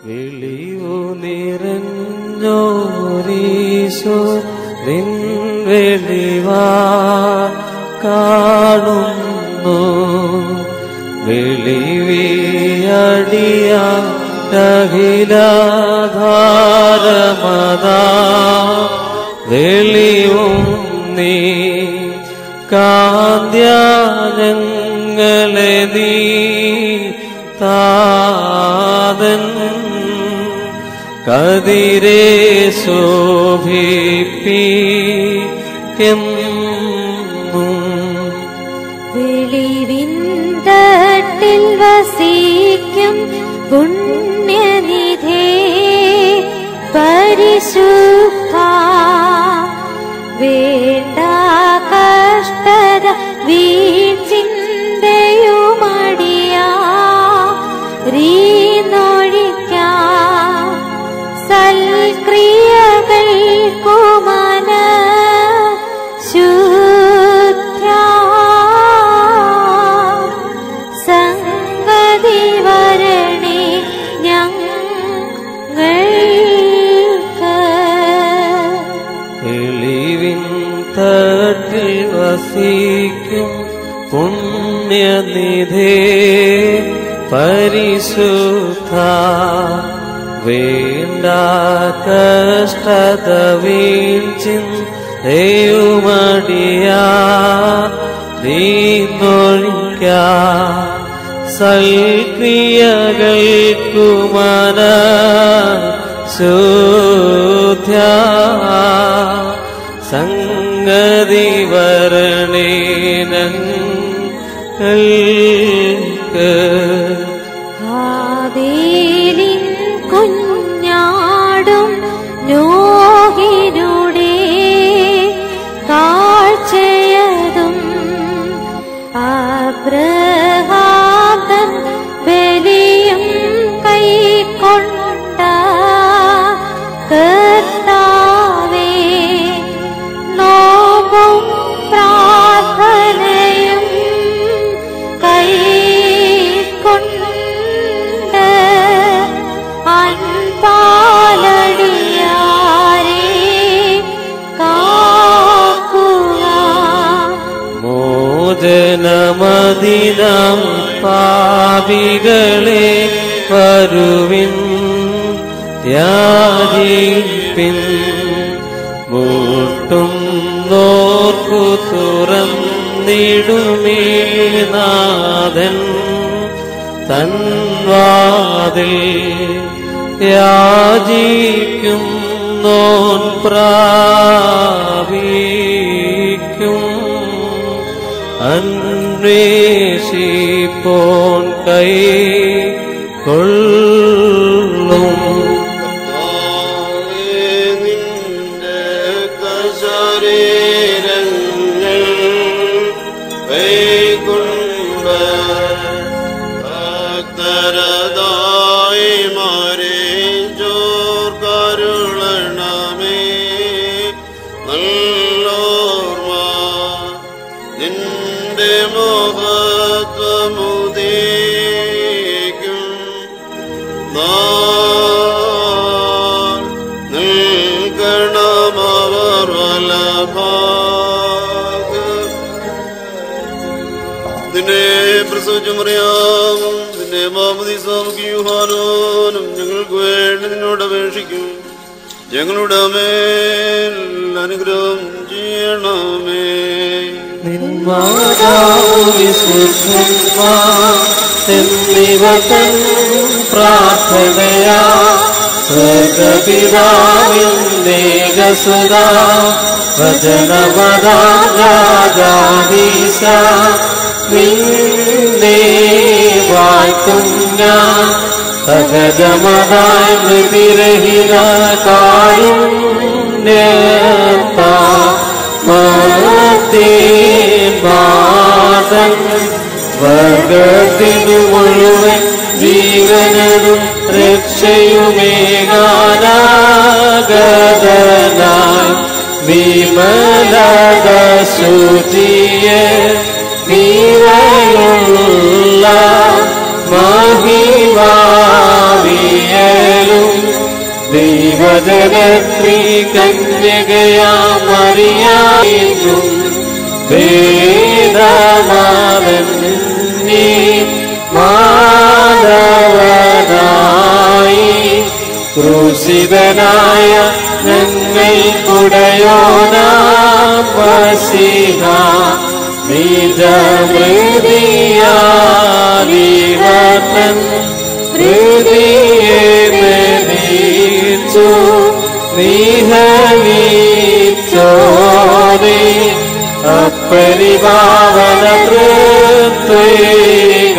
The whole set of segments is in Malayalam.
വെളിവു നിറഞ്ഞോരീശോ നിൻ വെളിവാ കാണുന്നു വെളിവിയടിയാകിലാധാരമതാ വെളിവും നീ കാന്ത്യാനങ്ങളെ നീ താതൻ കതിരെ ശോഭിപ്പിക്കും വെളിവിൻ തട്ടിൽ വസിക്കും പുണ്യനിധേ പരിശുദ്ധ വേണ്ട കഷ്ടത വീഴ്ചിന്തയുമടിയാ റീനൊഴിക്കാം സൽക്രിയകൾക്കുമന ശുദ്ധ്യ സംഗതി വരണേ ഞങ്ങൾക്ക് തെളിവിൻ തട്ടിൽ വസിക്കും പുണ്യനിധേ പരിശുദ്ധ വേണ്ട കഷ്ടത വീഴ്ചിൻ ദൈവമടിയാ നീന്നൊഴിക്ക സൽക്രിയകൾക്കുമന ശുദ്ധ്യ സംഗതി വരണേനങ്ങൾക്ക് ആവേലിൻ കുഞ്ഞാടും നോഹിനുടെ കാഴ്ചയതും അബ്രഹാമൻ ബലിയും കൈക്കൊണ്ട കർത്താവേ നോവും പ്രാർത്ഥനയും കൈക്കൊണ്ട് അൻപാലടിയാരെ കാക്കുക മോചനമതിനം പാപികളെ വരുവിൻ യാചിപ്പിൻ മുട്ടും നോർക്കു തുറന്നിടുമേ നാഥൻ തൻവാതിൽ യാചിക്കും നോൻ പ്രാപിക്കും അന്വേഷിപ്പോൻ കൈ കൊള്ളും നിന്റെ ശരീരങ്ങൾ കൈകൊണ്ട ഭക്തരതായി മാരെ ചോർ കരുളണമേ നല്ലോർമ്മ നിന്റെ മഹത്വമുദീക്കും നാൾ നിൽക്കണമവർ വലഭാഗ നിന്നെ പ്രസവിച്ചു മറിയാവും നിന്നെ മാമതിസാമുക്ക് യുഹാനോനും ഞങ്ങൾക്ക് വേണ്ടി നിന്നോട് അപേക്ഷിക്കും ഞങ്ങളുടെ മേൽ അനുഗ്രഹം ചെയ്യണമേ നിന്മാതാവിശുദ്ധന്മാർ പ്രാർത്ഥനയാ സ്വർഗപിതാവിന്റെ ഗസുത വചനപദാം രാജാദീശ നിന്നെ വാഴ്ത്തും ഞാൻ സഹജമതായി മൃതിരഹിത കാരുണ്യത്താ മാതൻ വർഗത്തിനു മുഴുവൻ ജീവനതും രക്ഷയുമേകാനാഗതനായി വിമലത ശുചിയ നീവയുള്ള മഹിമാവിയേ ദൈവജനത്രീ കന്യകയാമറിയായും വേദമാതൻ നീ മാധവനായി ക്രൂശിതനായ ഞങ്ങൾ കുടയോനാം വസിഹ നിജമൃതിയാലിവൻ ഹൃദിയെ മെതിച്ചു നീഹനീച്ചോനെ അപ്പരിപാവന തൃത്വേക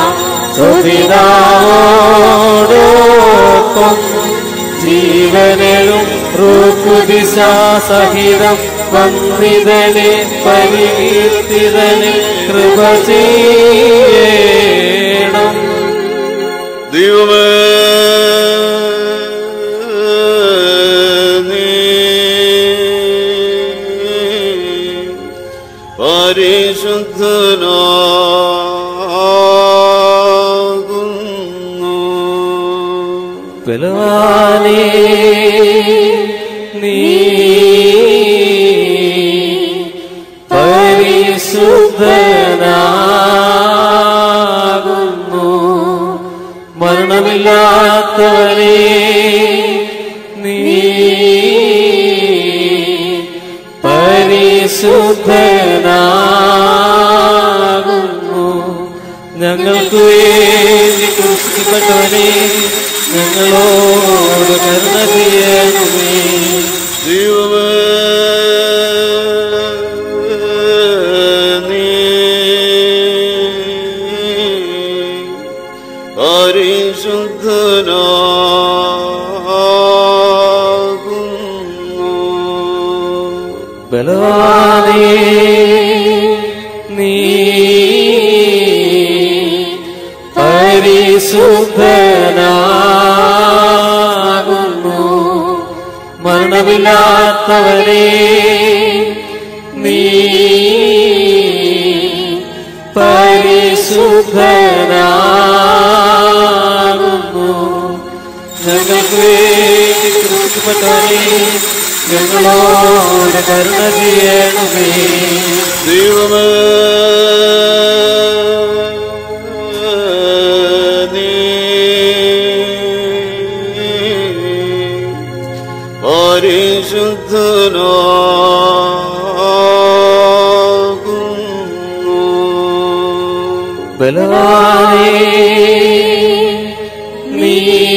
സുഖിതാവോടൊപ്പം ജീവനും റുക്കുദിശാ സഹിതം വന്ദിതനെ പരികീർത്തിതനെ കൃപ ചെയ്യണം ദൈവമേ നീ പരിശുദ്ധനാകുന്നു ബലവാനേ നീ പരിശുദ്ധനാകുന്നു മരണമില്ലാത്തവനെ നീ പരിശുദ്ധനാകുന്നു ഞങ്ങൾക്ക് വേണ്ടി ക്രൂശിക്കപ്പെട്ടവനെ ഞങ്ങളോട് കരുണ ചെയ്യണമേ ദൈവമേ നീ പരിശുദ്ധനാകുന്നു ബലവാനേ നീ പരിശുദ്ധനാകുന്നു മരണമില്ലാത്തവനെ നീ പരിശുദ്ധനാകുന്നു ഞങ്ങൾക്ക് വേണ്ടി ക്രൂശിക്കപ്പെട്ടവനെ ഞങ്ങളോട് കരുണ ചെയ്യണമേ ദൈവമേ നീ പരിശുദ്ധനാകുന്നു ബലവാനേ നീ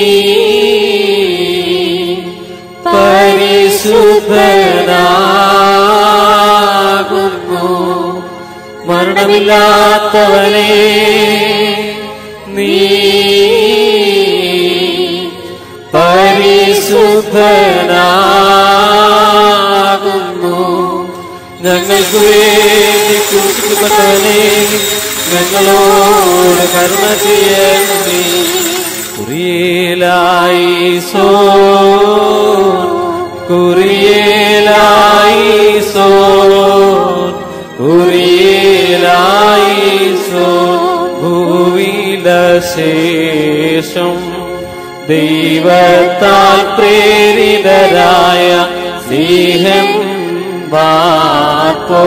പരിശുദ്ധനാകുന്നു മരണമില്ലാത്തവനെ നീ പരിശുദ്ധനാകുന്നു ഞങ്ങൾക്ക് വേണ്ടി ക്രൂശിക്കപ്പെട്ടവനെ ഞങ്ങളോട് കരുണ ചെയ്യണമേ കുറിയേലായി സോ കുറിയേലായി സോ കുറിയേലായി സോ ഭൂവിലശേഷം ദൈവത്താൽ പ്രേരിതരായ സ്നേഹം മാപ്പോ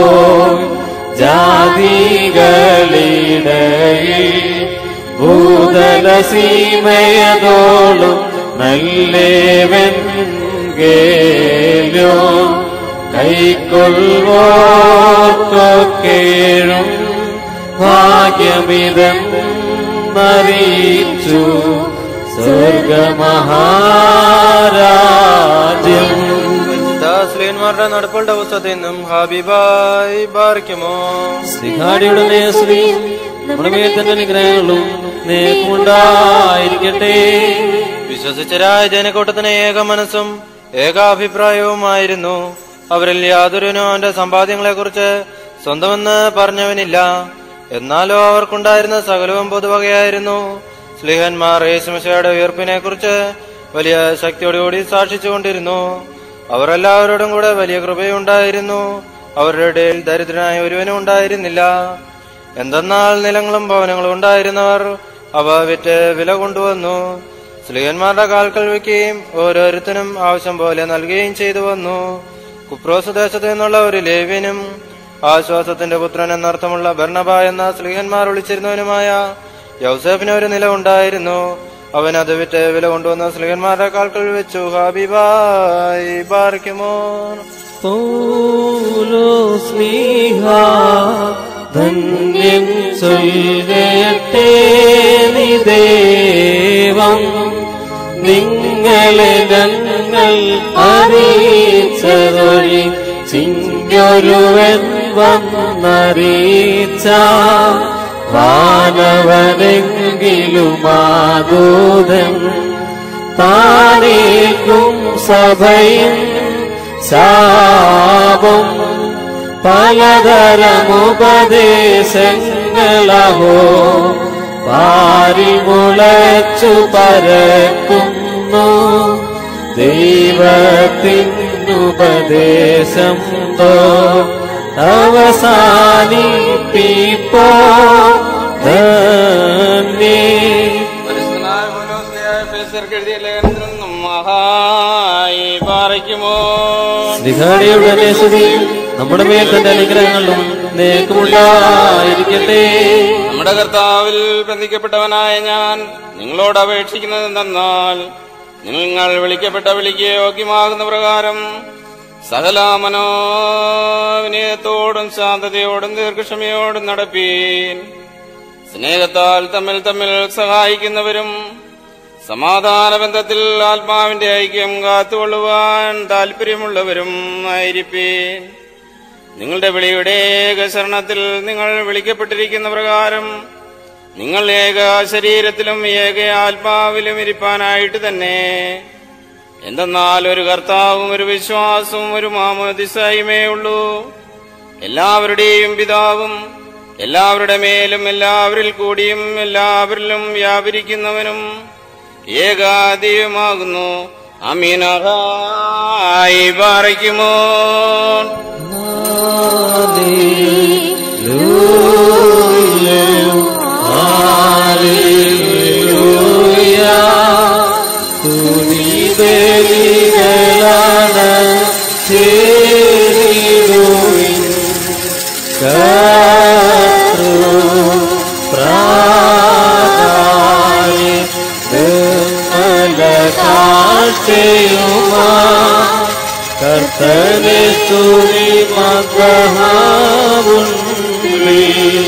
ജാതികളിടയിൽ ഭൂതല സീമയതോളും നല്ലേവൻ കേലോ കൈക്കൊള്ളുവോർക്കൊക്കേഴും ഭാഗ്യമിതം അറിയിച്ചു സ്വർഗമഹാരാജ്യം ദാസ്ലിയന്മാരുടെ നടപ്പുകളുടെ പുസ്തകത്തിൽ നിന്നും ഹാബിബായി ബാറിക്കുമോ സിഹാടിയുടെ നേശ്രീ നമ്മുടെ മേൽ തന്നെ അനുഗ്രഹങ്ങളും നേക്കുണ്ടായിരിക്കട്ടെ വിശ്വസിച്ചരായ ജനക്കൂട്ടത്തിന് ഏക മനസ്സും ഏകാഭിപ്രായവുമായിരുന്നു അവരിൽ യാതൊരുവനും അവന്റെ സമ്പാദ്യങ്ങളെക്കുറിച്ച് സ്വന്തമെന്ന് പറഞ്ഞവനില്ല എന്നാലോ അവർക്കുണ്ടായിരുന്ന സകലവും പൊതുവകയായിരുന്നു സ്ലിഹന്മാർ യേശുമിശയുടെ ഉയർപ്പിനെ കുറിച്ച് വലിയ ശക്തിയോടുകൂടി സാക്ഷിച്ചുകൊണ്ടിരുന്നു അവർ എല്ലാവരോടും കൂടെ വലിയ കൃപയുണ്ടായിരുന്നു അവരുടെ ഇടയിൽ ദരിദ്രനായ ഒരുവനും ഉണ്ടായിരുന്നില്ല എന്തെന്നാൽ നിലങ്ങളും ഭവനങ്ങളും ഉണ്ടായിരുന്നവർ അവ വിറ്റ് വില കൊണ്ടുവന്നു സ്ത്രീയന്മാരുടെ കാൽക്കൽ വയ്ക്കുകയും ഓരോരുത്തരും ആവശ്യം പോലെ നൽകുകയും ചെയ്തു വന്നു കുപ്രോസ് ദേശത്ത് നിന്നുള്ള ഒരു ലേവ്യനും ആശ്വാസത്തിന്റെ പുത്രൻ എന്നർത്ഥമുള്ള ഭർണബ എന്ന സ്ത്രീഹന്മാർ വിളിച്ചിരുന്നവനുമായ യൗസേഫിന് ഒരു നില ഉണ്ടായിരുന്നു അവൻ അത് വിറ്റ് വില കൊണ്ടുവന്ന സ്ത്രീഹന്മാരുടെ കാൽക്കൽ വെച്ചു ഹാബിബായി ബാർക്കുമോ പൗലോ സ്നേഹ ധന്യം ചൊല്ലട്ടെ നിദേവം നിങ്ങളെ ഞങ്ങൾ അറിയിച്ചതൊഴി ചിങ്കൊരുവൻ വന്നറിയിച്ച വാനവനെങ്കിലുമാകൂതൻ താനേക്കും സഭയും ശാപം പലതരമുപദേശങ്ങളഹോ പാരിമുളച്ചു പരക്കുന്നു ദൈവത്തിനുപദേശം തോ അവസാനിപ്പിപ്പോ ധന്യേ പരിശുദ്ധനായ പൗലോസ്ലിഹായ എഫേസ്യർക്ക് എഴുതിയ ലേഖനത്തിൽ നിന്നും മഹായി പാറയ്ക്കുമോ നിഘാടിയുടെ സ്തുതി നമ്മുടെ മേൽ തന്റെ അനുഗ്രഹങ്ങളും നേക്കുമുണ്ടായിരിക്കട്ടെ നമ്മുടെ കർത്താവിൽ ബന്ധിക്കപ്പെട്ടവനായ ഞാൻ നിങ്ങളോട് അപേക്ഷിക്കുന്നത് എന്തെന്നാൽ നിങ്ങൾ വിളിക്കപ്പെട്ട വിളിക്ക് യോഗ്യമാകുന്ന പ്രകാരം സകല മനോവിനയത്തോടും ശാന്തതയോടും ദീർഘക്ഷമയോടും നടപ്പീൻ സ്നേഹത്താൽ തമ്മിൽ തമ്മിൽ സഹായിക്കുന്നവരും സമാധാന ബന്ധത്തിൽ ആത്മാവിന്റെ ഐക്യം കാത്തുകൊള്ളുവാൻ താല്പര്യമുള്ളവരും ആയിരിപ്പീൻ നിങ്ങളുടെ വിളിയുടെ ഏകശരണത്തിൽ നിങ്ങൾ വിളിക്കപ്പെട്ടിരിക്കുന്ന പ്രകാരം നിങ്ങൾ ഏക ശരീരത്തിലും ഏക ആത്മാവിലും ഇരിപ്പാനായിട്ട് തന്നെ എന്തെന്നാൽ ഒരു കർത്താവും ഒരു വിശ്വാസവും ഒരു മാമോദിസായുമേ ഉള്ളൂ എല്ലാവരുടെയും പിതാവും എല്ലാവരുടെ മേലും എല്ലാവരിൽ കൂടിയും എല്ലാവരിലും വ്യാപരിക്കുന്നവനും ഏകാദീയമാകുന്നു അമീനായി പാറയ്ക്കുമോ കർത്തനെ തുണി മകഹാവുണ്ടി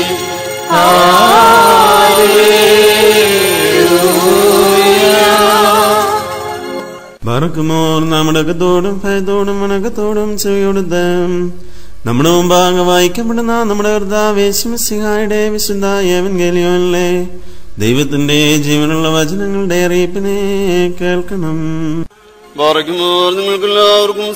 ബറക്കുമോർ നമ്മുടെ അകത്തോടും ഭയത്തോടും വണക്കത്തോടും ചെവിയോടുത്ത് നമ്മുടെ മുമ്പാകെ വായിക്കപ്പെടുന്ന നമ്മുടെ കർത്താവേശുമിസിഹായുടെ വിശുദ്ധ ഏവൻഗേലിയോനിലെ ദൈവത്തിന്റെ ജീവനുള്ള വചനങ്ങളുടെ അറിയിപ്പിനെ കേൾക്കണം ബാറയ്ക്കുമോർ നിങ്ങൾക്കെല്ലാവർക്കും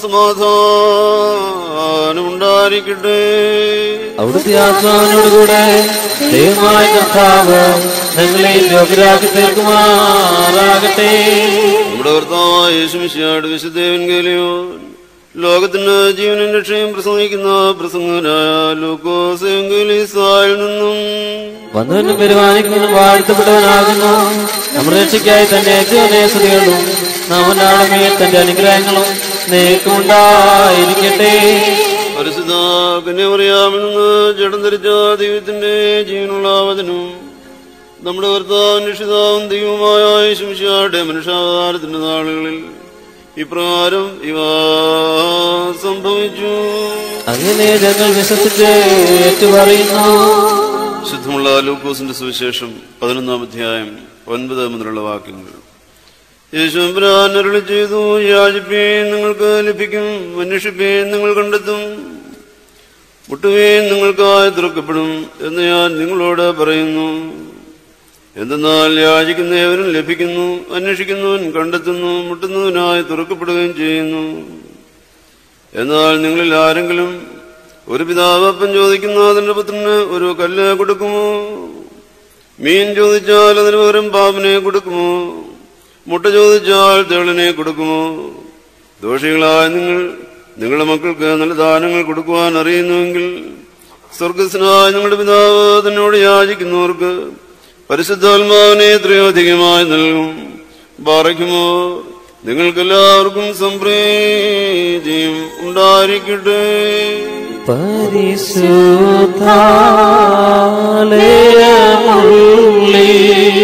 സമാധാനം ഉണ്ടായിരിക്കട്ടെ അവിടുത്തെ ആത്മാവിനോടുകൂടെ ദൈവമായ കർത്താവ് ഞങ്ങളെ യോഗ്യരാക്കി തീർക്കുമാറാകട്ടെ നമ്മുടെ ഭർത്താവായ യേശുമിശിയാട് വിശുദ്ധേവൻ കേലിയോൻ ലോകത്തിന് ജീവനും രക്ഷയും പ്രസംഗിക്കുന്ന പ്രസംഗനായ ലോകോസെങ്കിലിസായിൽ നിന്നും വന്നവനും പെരുമാനിക്കുന്നതും വാഴ്ത്തപ്പെട്ടവനാകുന്നു നമ്മുടെ രക്ഷയ്ക്കായി തന്റെ സ്തുതികളും നാമനാടെ മേൽ തന്റെ അനുഗ്രഹങ്ങളും നേക്കുണ്ടായിരിക്കട്ടെ പരിശുദ്ധ കന്യമറിയാമിൽ നിന്ന് ജഡം ധരിച്ച ദൈവത്തിന്റെ ജീവനുള്ള വചനവും നമ്മുടെ ഭർത്താവും രക്ഷിതാവും ദൈവമായ യേശുമിശിയാടെ മനുഷ്യാവതാരത്തിന്റെ നാളുകളിൽ ഇപ്രകാരം ഇവ സംഭവിച്ചു അങ്ങനെ ഞങ്ങൾ വിശ്വസിച്ച് ഏറ്റുപറയുന്നു ശുദ്ധമുള്ള ലൂക്കോസിന്റെ സുവിശേഷം പതിനൊന്നാം അധ്യായം ഒൻപത് മുതലുള്ള വാക്യങ്ങൾ യേശുബ്രാൻ അരുളി ചെയ്തു യാചിപ്പീൻ നിങ്ങൾക്ക് ലഭിക്കും അന്വേഷിപ്പീൻ നിങ്ങൾ കണ്ടെത്തും മുട്ടുവീൻ നിങ്ങൾക്കായി തുറക്കപ്പെടും എന്ന് ഞാൻ നിങ്ങളോട് പറയുന്നു എന്തെന്നാൽ യാചിക്കുന്നവരും ലഭിക്കുന്നു അന്വേഷിക്കുന്നവൻ കണ്ടെത്തുന്നു മുട്ടുന്നവനായി തുറക്കപ്പെടുകയും ചെയ്യുന്നു എന്നാൽ നിങ്ങളിൽ ആരെങ്കിലും ഒരു പിതാവ് അപ്പം ചോദിക്കുന്ന അതിന്റെ പുത്രന് ഒരു കല്ല് കൊടുക്കുമോ മീൻ ചോദിച്ചാൽ അതിന് പകരം പാമ്പിനെ കൊടുക്കുമോ മുട്ട ചോദിച്ചാൽ തേളിനെ കൊടുക്കുമോ ദോഷികളായ നിങ്ങൾ നിങ്ങളുടെ മക്കൾക്ക് നല്ല ദാനങ്ങൾ കൊടുക്കുവാൻ അറിയുന്നുവെങ്കിൽ സ്വർഗസ്നായ നിങ്ങളുടെ പിതാവ് തന്നോട് യാചിക്കുന്നവർക്ക് പരിശുദ്ധാത്മാവിനെ എത്രയോ അധികമായി നൽകും ബാറയ്ക്കുമോ നിങ്ങൾക്കെല്ലാവർക്കും സംപ്രീതിയും ഉണ്ടായിരിക്കട്ടെ പരിശുദ്ധാലയമുള്ളി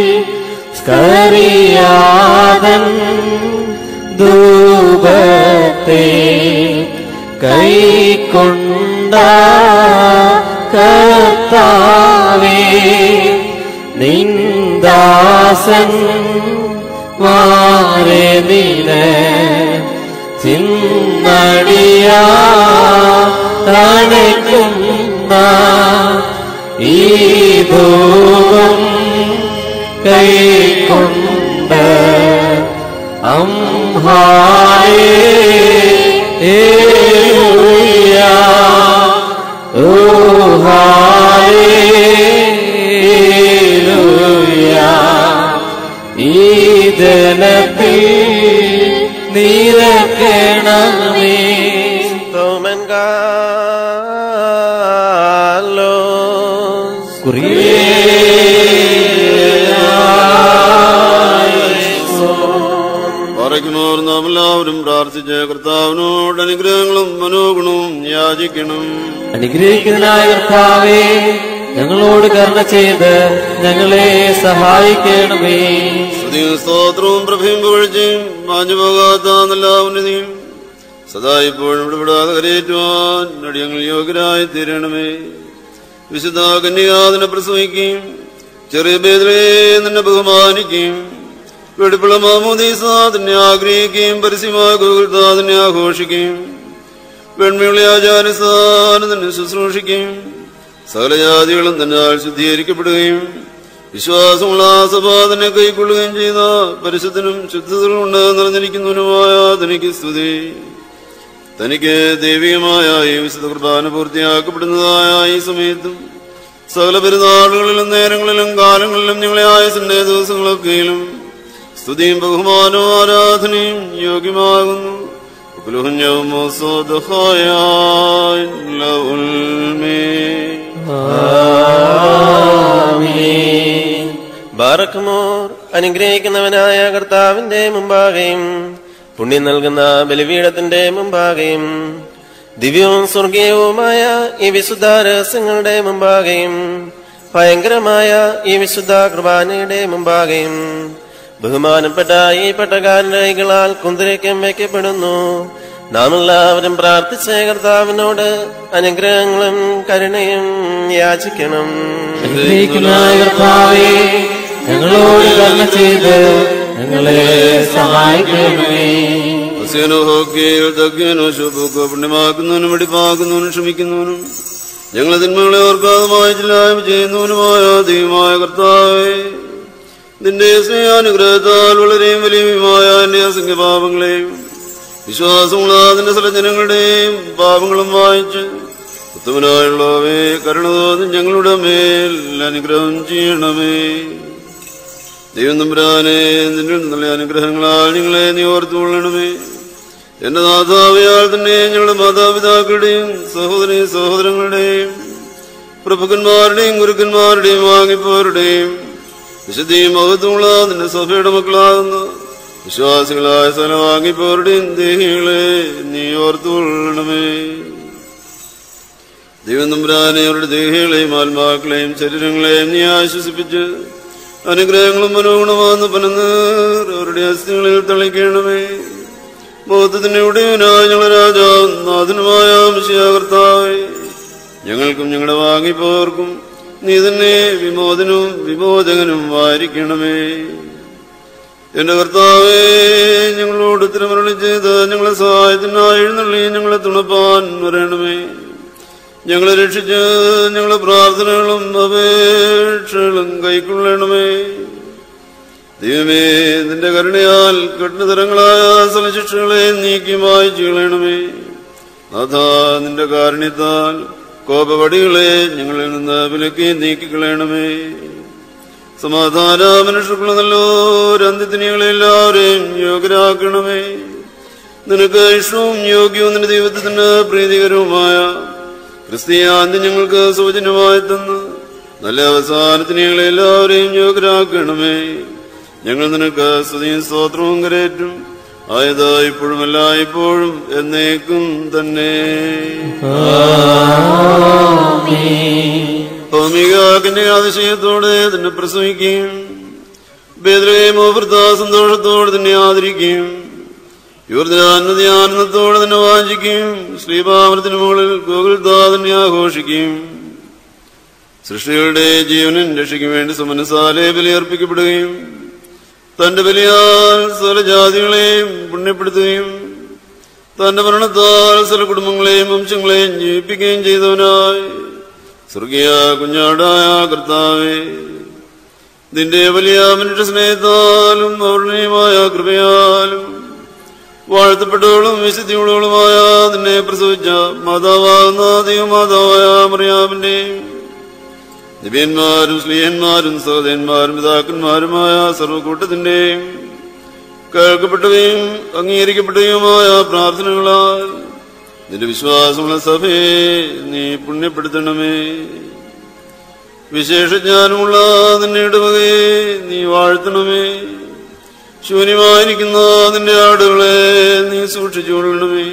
സ്കരിയാതൻ ധൂപത്തെ കൈക്കൊണ്ട കർത്താവേ നിന്ദാസൻ മാരെ നില ചിന്നടിയാ തണയ്ക്കുന്ന ഈ ധൂപം കൈക്കൊണ്ട് അംഹായേ ഏലുയാ ഊഹായേലുയാ ഈ ജനത്തിൽ നിരക്കണമേ തോമൻ കാലോസ് ബാറയ്ക്കുമോർ നാം എല്ലാവരും പ്രാർത്ഥിച്ച് കർത്താവിനോട് അനുഗ്രഹങ്ങളും മനോഗുണവും യാചിക്കണം അനുഗ്രഹിക്കുന്നതിനായ കർത്താവേ ഞങ്ങളോട് കരുണ ചെയ്ത് ഞങ്ങളെ സഹായിക്കണമേ സ്തുതിയും സ്തോത്രവും പ്രഭയും പുകഴ്ചയും മാഞ്ഞു പോകാത്ത നല്ല ഉന്നതിയും സദാ ഇപ്പോഴും ഇടപെടാതെ കരയേറ്റുവാൻ അടിയങ്ങൾ യോഗ്യരായി തീരണമേ വിശുദ്ധ കന്യകാതിനെ പ്രസവിക്കുകയും ചെറിയ ഭേദലേ നിന്നെ ബഹുമാനിക്കുകയും വെടുപ്പുള്ള മാമോദീസ തന്നെ ആഗ്രഹിക്കുകയും പരസ്യമായ ഗുരുതാ തന്നെ ആഘോഷിക്കുകയും വെണ്മയുള്ള ആചാരസ്ഥാനം തന്നെ ശുശ്രൂഷിക്കുകയും സകല ജാതികളും തന്നാൽ ശുദ്ധീകരിക്കപ്പെടുകയും വിശ്വാസമുള്ള ആ സഭ തന്നെ കൈക്കൊള്ളുകയും ചെയ്ത പരിശുദ്ധനും ശുദ്ധതകളുണ്ട് നിറഞ്ഞിരിക്കുന്നവനുമായ തനിക്ക് സ്തുതി തനിക്ക് ദൈവികമായ ഈ വിശുദ്ധ കുർബാന പൂർത്തിയാക്കപ്പെടുന്നതായ ഈ സമയത്തും സകല പെരുന്നാളുകളിലും നേരങ്ങളിലും കാലങ്ങളിലും ഞങ്ങളെ ആയസിന്റെ ദിവസങ്ങളൊക്കെയിലും സ്തുതിയും ബഹുമാനവും ആരാധനയും യോഗ്യമാകുന്നു കുലുഹഞ്ഞവും ബാറക്കുമോർ അനുഗ്രഹിക്കുന്നവനായ കർത്താവിന്റെ മുമ്പാകെയും പുണ്യം നൽകുന്ന ബലിപീഠത്തിന്റെ മുമ്പാകെയും ദിവ്യവും സ്വർഗീയവുമായ ഈ വിശുദ്ധ രഹസ്യങ്ങളുടെ മുമ്പാകെയും ഭയങ്കരമായ ഈ വിശുദ്ധ കുർബാനയുടെ മുമ്പാകെയും ബഹുമാനപ്പെട്ട ഈ പട്ടക്കാരന്റെ കൈകളാൽ കുന്തിരയ്ക്കും വയ്ക്കപ്പെടുന്നു നാം എല്ലാവരും പ്രാർത്ഥിച്ച കർത്താവിനോട് അനുഗ്രഹങ്ങളും കരുണയും യാചിക്കണം അനുഗ്രഹിക്കുന്നതിനായ കർത്താവേ ഞങ്ങളോട് കരുണ ചെയ്ത് ഞങ്ങളെ സഹായിക്കണമേ പുണ്യമാക്കുന്നവനും വെടിപ്പാക്കുന്നവനും ക്ഷമിക്കുന്നവനും ഞങ്ങളെ തിന്മകളെ ഓർക്കാതെ വായിച്ചില്ലായ്മ ചെയ്യുന്നവനുമായ ദൈവമായ കർത്താവേ നിന്റെ സ്നേഹാനുഗ്രഹത്താൽ വളരെയും വലിയമായ എന്റെ അസംഖ്യപാപങ്ങളെയും വിശ്വാസമുള്ള അതിന്റെ സ്ഥല ജനങ്ങളുടെയും പാപങ്ങളും വായിച്ച് ഉത്തമനായുള്ളവേ കരുണ തോന്നി ഞങ്ങളുടെ മേൽ അനുഗ്രഹം ചെയ്യണമേ ദൈവം തമ്പുരാനെ നിന്നിൽ നിന്നുള്ള അനുഗ്രഹങ്ങളാൽ നിങ്ങളെ നീ ഓർത്തുകൊള്ളണമേ എന്റെ നാഥാവയാൽ തന്നെ ഞങ്ങളുടെ മാതാപിതാക്കളുടെയും സഹോദരി സഹോദരങ്ങളുടെയും പ്രഭുക്കന്മാരുടെയും ഗുരുക്കന്മാരുടെയും വാങ്ങിപ്പോരുടെയും വിശുദ്ധിയും മഹത്വമുള്ള നിന്റെ സഭയുടെ മക്കളാകുന്ന വിശ്വാസികളായ സ്ഥലം വാങ്ങിപ്പോരുടെയും ദേഹികളെ നീ ഓർത്തുകൊള്ളണമേ ദൈവം തമ്പുരാനെ അവരുടെ ദേഹികളെയും ആത്മാക്കളെയും ശരീരങ്ങളെയും നീ ആശ്വസിപ്പിച്ച് അനുഗ്രഹങ്ങളും മനോഗുണമാകുന്ന പനന്നേർ അവരുടെ അസ്ഥികളിൽ തളിക്കണമേ ബോധത്തിന്റെ ഉടയവനായ ഞങ്ങളുടെ രാജാവും നാഥനുമായ കർത്താവേ ഞങ്ങൾക്കും ഞങ്ങളുടെ വാങ്ങിപ്പോർക്കും നീ തന്നെ വിമോചനവും വിമോചകനും വായിരിക്കണമേ എന്റെ കർത്താവേ ഞങ്ങളോട് ഉത്തരമരളി ചെയ്ത് ഞങ്ങളെ സഹായത്തിനായി എഴുന്നള്ളി ഞങ്ങളെ തുണപ്പാൻ വരണമേ ഞങ്ങളെ രക്ഷിച്ച് ഞങ്ങളുടെ പ്രാർത്ഥനകളും അപേക്ഷകളും കൈക്കൊള്ളണമേ ദൈവമേ നിന്റെ കരുണയാൽ കെട്ടുതരങ്ങളായ സലശിക്ഷകളെ നീക്കി മായ്ച്ചു കളയണമേ നാഥാ നിന്റെ കാരുണ്യത്താൽ കോപവടികളെ ഞങ്ങളിൽ നിന്ന് വിലക്കി നീക്കിക്കളയണമേ സമാധാന മനുഷ്യർക്കുള്ള നല്ലൊരു അന്ത്യത്തിനികളെ എല്ലാവരെയും യോഗ്യരാക്കണമേ നിനക്ക് ഇഷ്ടവും യോഗ്യവും നിന്റെ ദൈവത്തിന് പ്രീതികരവുമായ ക്രിസ്തീയാന്ത്യം ഞങ്ങൾക്ക് സൂചനമായി തന്ന് നല്ല അവസാനത്തിന് ഞങ്ങളെ എല്ലാവരെയും യോഗ്യരാക്കണമേ ഞങ്ങൾ നിനക്ക് സ്തുതിയും സ്തോത്രവും കരേറ്റും ആയത് ഇപ്പോഴും അല്ല ഇപ്പോഴും എന്നേക്കും തന്നെ ഭൗമിക കന്യാതിശയത്തോടെ തന്നെ പ്രസവിക്കുകയും ബേദ്രേമോ വൃദ്ധ സന്തോഷത്തോടെ തന്നെ ആദരിക്കുകയും യുവർദ്ധനതി ആനന്ദത്തോടെ തന്നെ വാഞ്ചിക്കുകയും ശ്രീപാവനത്തിന് മുകളിൽ ഗോകുൽദാ തന്നെ ആഘോഷിക്കുകയും സൃഷ്ടികളുടെ ജീവനും രക്ഷയ്ക്കും വേണ്ടി സുമനസാലെ ബലിയർപ്പിക്കപ്പെടുകയും തന്റെ ബലിയാൽ സകല ജാതികളെയും പുണ്യപ്പെടുത്തുകയും തന്റെ മരണത്താൽ സകല കുടുംബങ്ങളെയും വംശങ്ങളെയും ജീവിപ്പിക്കുകയും ചെയ്തവനായി സ്വർഗീയ കുഞ്ഞാടായ കർത്താവേ നിന്റെ വലിയ മനുഷ്യ സ്നേഹത്താലും അവർണീയമായ കൃപയാലും വാഴ്ത്തപ്പെട്ടവളും വിശുദ്ധിയുള്ളവളുമായ നിന്നെ പ്രസവിച്ച മാതാവാകുന്ന ദൈവമാതാവായ മറിയാമിന്റെയും ദിവ്യന്മാരും സ്ത്രീയന്മാരും സഹോദരന്മാരും പിതാക്കന്മാരുമായ സർവ്വക്കൂട്ടത്തിന്റെയും കേൾക്കപ്പെട്ടവയും അംഗീകരിക്കപ്പെട്ടവയുമായ പ്രാർത്ഥനകളാൽ നിന്റെ വിശ്വാസമുള്ള സഭയെ നീ പുണ്യപ്പെടുത്തണമേ വിശേഷജ്ഞാനമുള്ള നിന്റെ ഇടവകയെ നീ വാഴ്ത്തണമേ ശൂന്യമായിരിക്കുന്ന നിന്റെ ആടുകളെ നീ സൂക്ഷിച്ചുകൊള്ളണമേ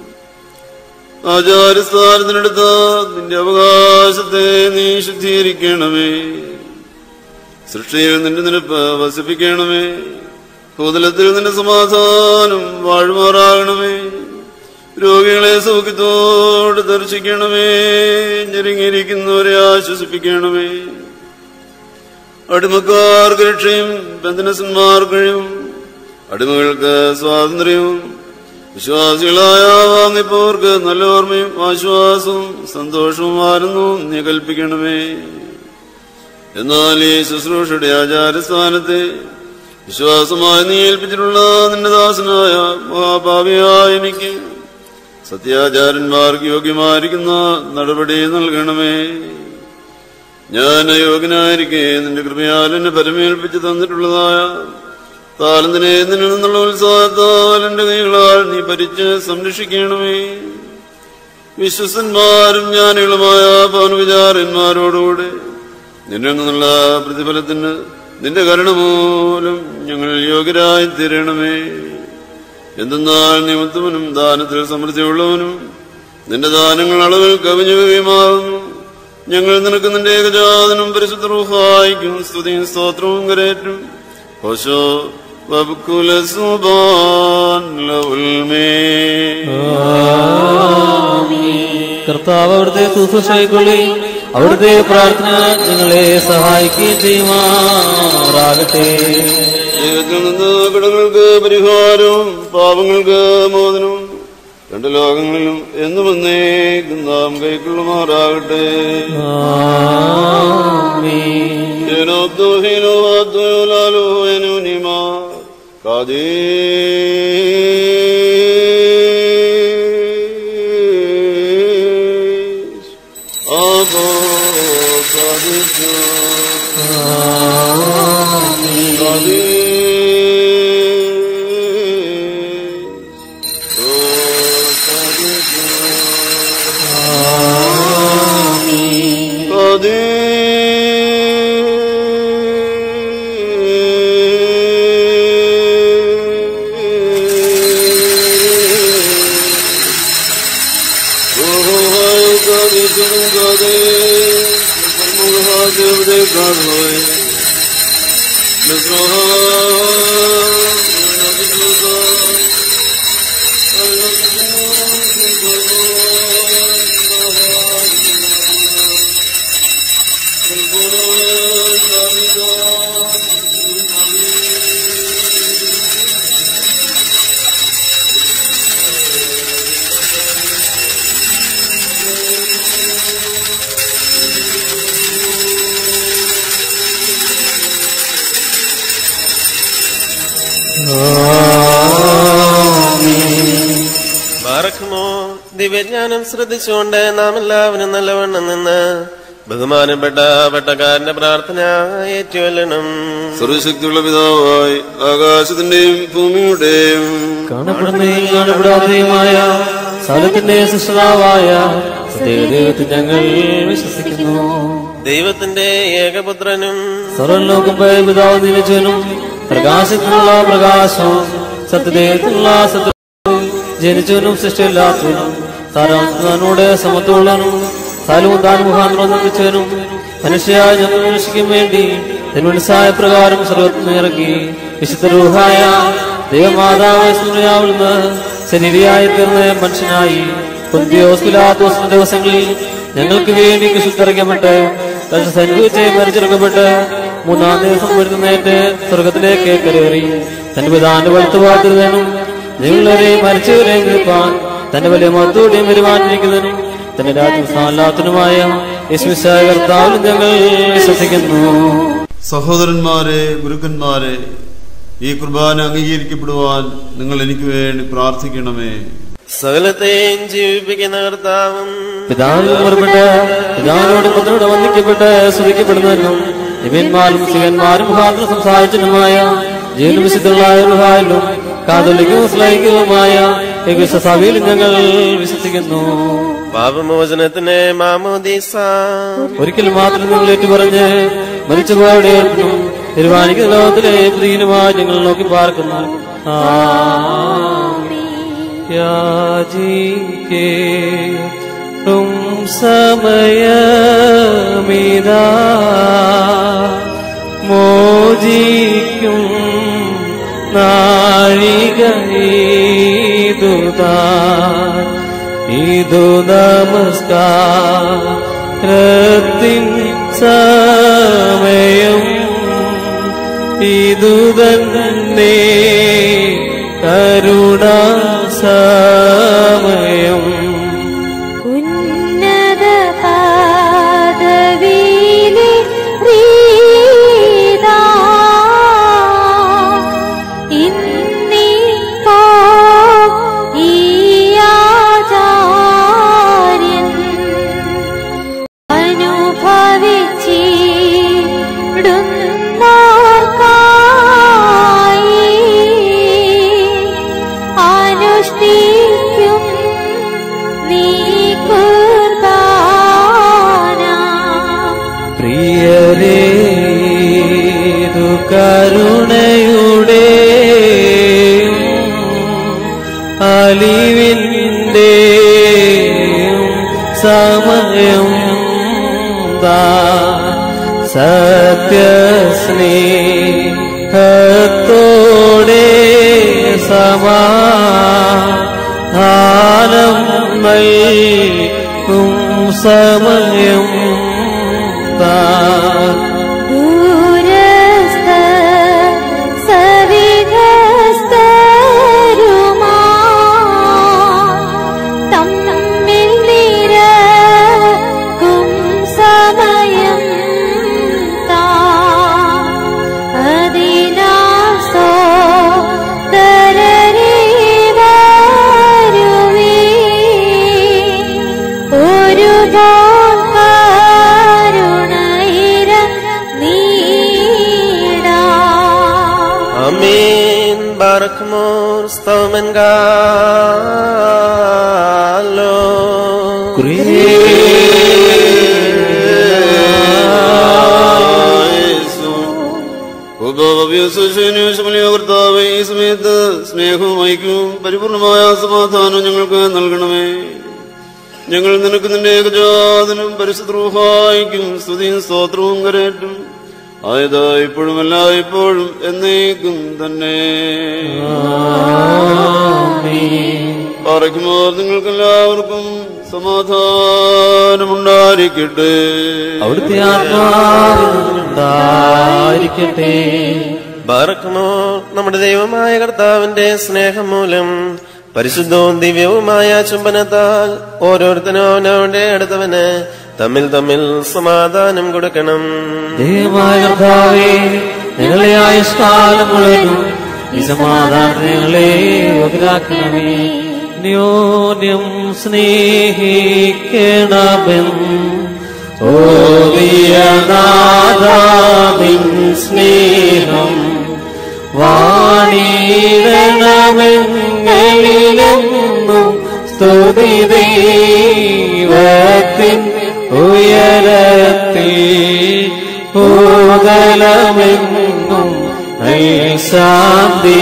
ആചാരസ്ഥാനത്തിനടുത്ത നിന്റെ അവകാശത്തെ നീ ശുദ്ധീകരിക്കണമേ സൃഷ്ടിയിൽ നിന്റെ നിനപ്പ് വസിപ്പിക്കണമേ ഭൂതലത്തിൽ നിന്റെ സമാധാനം വാഴുമാറാകണമേ രോഗികളെ സൗഖ്യത്തോട് ദർശിക്കണമേ ഞെരുങ്ങിയിരിക്കുന്നവരെ ആശ്വസിപ്പിക്കണമേ അടിമക്കാർക്ക് രക്ഷയും ബന്ധനസന്മാർക്കും അടിമകൾക്ക് സ്വാതന്ത്ര്യവും വിശ്വാസികളായ വാങ്ങിപ്പോർക്ക് നല്ല ഓർമ്മയും ആശ്വാസവും സന്തോഷവും ആയിരുന്നു നീ കൽപ്പിക്കണമേ എന്നാൽ ഈ ശുശ്രൂഷയുടെ ആചാരസ്ഥാനത്തെ വിശ്വാസമായി നീ ഏൽപ്പിച്ചിട്ടുള്ള നിന്റെ ദാസനായ മഹാഭാവിയായ എനിക്ക് സത്യാചാരന്മാർക്ക് യോഗ്യമായിരിക്കുന്ന നടപടി നൽകണമേ ഞാൻ അയോഗ്യനായിരിക്കെ നിന്റെ കൃപയാൽ എന്നെ പരമേൽപ്പിച്ച് തന്നിട്ടുള്ളതായ താലന്തിനെ നിന്നിൽ നിന്നുള്ള ഉത്സാഹത്താൽ എന്റെ കൈകളാൽ നീ ഭരിച്ച് സംരക്ഷിക്കണമേ വിശ്വസന്മാരും ജ്ഞാനികളുമായ പവനവിചാരന്മാരോടുകൂടെ നിന്നിൽ നിന്നുള്ള പ്രതിഫലത്തിന് നിന്റെ കരുണ മൂലം ഞങ്ങൾ യോഗ്യരായി തീരണമേ എന്തെന്നാൽ നീ ഉത്തമനും ദാനത്തിൽ സമൃദ്ധിയുള്ളവനും നിന്റെ ദാനങ്ങൾ അളവിൽ കവിഞ്ഞുകയുമാകുന്നു ഞങ്ങൾ നിനക്ക് നിന്റെ ഏകജാതനും പരിശുദ്ധ റൂഹായിക്കും സ്തുതിയും സ്തോത്രവും കരേറ്റും ഹോശോ വബുക്കുല സുബാൻ ലൗൽമേ കർത്താവ് അവിടുത്തെ ശുശ്രൂഷയ്ക്കുള്ളി അവിടുത്തെ പ്രാർത്ഥന ഞങ്ങളെ സഹായിക്കുകയും ചെയ്യുമാറാകട്ടെ ദൈവത്തിൽ നിന്ന് കടങ്ങൾക്ക് പരിഹാരവും പാപങ്ങൾക്ക് മോചനവും രണ്ട് ലോകങ്ങളിലും എന്നും എന്നേക്കും നാം കൈക്കൊള്ളുമാറാകട്ടെ ആമീൻ. ഹീനോദ്ദുഹീനോ അദ്വയോലാലോ എനുനിമാ കാദീസ് അബോ കാദിസോ കാദീസ് ഓ ബാറക്കുമോ ദിവ്യജ്ഞാനം ശ്രദ്ധിച്ചുകൊണ്ട് നാം എല്ലാവരും നല്ലവണ്ണം നിന്ന് ബഹുമാനപ്പെട്ട പട്ടക്കാരന്റെ പ്രാർത്ഥന ഏറ്റുവല്ലണം സർവശക്തിയുള്ള പിതാവായി ആകാശത്തിന്റെയും ഭൂമിയുടെയും കാണപ്പെടുന്നതും കാണപ്പെടാത്തതുമായ സ്ഥലത്തിന്റെ സൃഷ്ടാവായ ദൈവത്തിൽ ഞങ്ങൾ വിശ്വസിക്കുന്നു ദൈവത്തിന്റെ ഏകപുത്രനും സർവലോകം പോയ പിതാവ് നിലച്ചനും പ്രകാശത്തിനുള്ള പ്രകാശവും സത്യദേഹത്തിനുള്ള സത്യ ജനിച്ചവനും സൃഷ്ടിയില്ലാത്തവനും താരാനോട് സമത്വമുള്ളവനും സ്ഥലവും താൻ മുഖാന്തരം നിർമ്മിച്ചവനും മനുഷ്യായ ഞങ്ങൾ രക്ഷിക്കും വേണ്ടി തിരുമനസായ പ്രകാരം സർവത്തിന് ഇറക്കി വിശുദ്ധ രൂഹായ ദൈവമാതാവ് സൂര്യാവിടുന്ന് ശരീരയായി തീർന്ന മനുഷ്യനായി പുന്തിയോസ്പിലാത്തോസിന്റെ ദിവസങ്ങളിൽ ഞങ്ങൾക്ക് വേണ്ടി വിശുദ്ധറിക്കപ്പെട്ട് സന്നിധിച്ച് മരിച്ചിറക്കപ്പെട്ട് മൂന്നാം ദിവസം വരുന്നേറ്റ് സ്വർഗത്തിലേക്ക് കയറി തന്റെ പിതാന്റെ വലുത്തു പാത്തിരുന്നതിനും നിങ്ങളെ മരിച്ചവരെ നിൽപ്പാൻ തന്റെ വലിയ മത്തോടെയും വരുവാനിരിക്കുന്നതിനും തന്റെ രാജ്യസ്ഥാനത്തിനുമായ യേശുവിശായ കർത്താവിലും ഞങ്ങൾ വിശ്വസിക്കുന്നു സഹോദരന്മാരെ ഗുരുക്കന്മാരെ ഈ കുർബാന അംഗീകരിക്കപ്പെടുവാൻ നിങ്ങൾ എനിക്ക് വേണ്ടി പ്രാർത്ഥിക്കണമേ സകലത്തെയും ജീവിപ്പിക്കുന്ന കർത്താവും പിതാവിൽ പുറപ്പെട്ട് പിതാവിനോട് പുത്രനോട് വന്ദിക്കപ്പെട്ട് സ്തുതിക്കപ്പെടുന്നതിനും ദിവ്യന്മാരും ശിവന്മാരും മുഖാന്തരം സംസാരിച്ചതുമായ ജീവനും വിശുദ്ധങ്ങളായ റുഹായിലും കാതോലിക്കവും സ്ലൈംഗികവുമായ ഏകദേശ സഭയിലും ഞങ്ങൾ വിശ്വസിക്കുന്നു പാപമോചനത്തിന് മാമോദീസ ഒരിക്കൽ മാത്രം നിങ്ങൾ ഏറ്റുപറഞ്ഞ് മരിച്ചുപോയവിടെ ഏൽപ്പിനും തീരുമാനിക്കുന്ന ലോകത്തിലെ പുതിയനുമായി ഞങ്ങൾ നോക്കി പാർക്കുന്നു യാചിക്കേട്ടും സമയമിതാ മോചിക്കും നാഴികീതുതാ ഇതു നമസ്കാരത്തിൻ സമയം ഇതു തന്നെ കരുണാ സമയം ഉന്നത പാദവിയിലെ പ്രീതാ ഇന്നിപ്പോ ഈ ആചാര്യൻ അനുഭവിച്ചിടുന്നോർക്കായി അനുഷ്ഠിക്കും നീ കുർബാന പ്രിയരേതു കരുണയുടെ അലിവിൻ്റെ സമയം ദാ സത്യസ്നേഹത്തോടെ സമാധാനം നൽകും സമയം ദാ ദൂരസ്ഥ സവിധസ്ഥരുമാ തമ്മിൽ നിരക്കും സമയം താ അതിനാസോ ഒരു കരുണയിര നീടാ അമീൻ ബാറക്മോർ സ്തോമൻ ഗാലോ കർത്താവ് ഈ സമയത്ത് സ്നേഹവും ഐക്യവും പരിപൂർണമായ സമാധാനം ഞങ്ങൾക്ക് നൽകണമേ ഞങ്ങൾ നിനക്ക് നിന്റെ ഏകജാതനും പരിശുദ്രൂഹായിക്കും സ്തുതിയും സ്തോത്രവും കരേറ്റും ആയത് ഇപ്പോഴും എല്ലായ്പ്പോഴും എന്നേക്കും തന്നെ പാറയ്ക്കുമോ നിങ്ങൾക്കെല്ലാവർക്കും സമാധാനമുണ്ടായിരിക്കട്ടെ അവിടുത്തെ ആത്മാവിനുണ്ടായിരിക്കട്ടെ ബാറക്കുമോ നമ്മുടെ ദൈവമായ കർത്താവിന്റെ സ്നേഹം മൂലം പരിശുദ്ധവും ദിവ്യവുമായ ചുംബനത്താൽ ഓരോരുത്തരും അവനവന്റെ അടുത്തവന് തമ്മിൽ തമ്മിൽ സമാധാനം കൊടുക്കണം ദൈവമായ കർത്താവേ ഞങ്ങളെ ആയുഷ്കാലം മുഴുവനും ഈ സമാധാനം ഞങ്ങളെ യോഗ്യരാക്കണമേ ന്യോന്യം സ്നേഹിക്കണമെൻ ഓവിയനാഥാവിൻ സ്നേഹം വാണിടണമെങ്ങളിലെന്നും സ്തുതി ദൈവത്തിൻ ഉയരത്തിൽ ഭൂതലമെങ്ങും ശാന്തി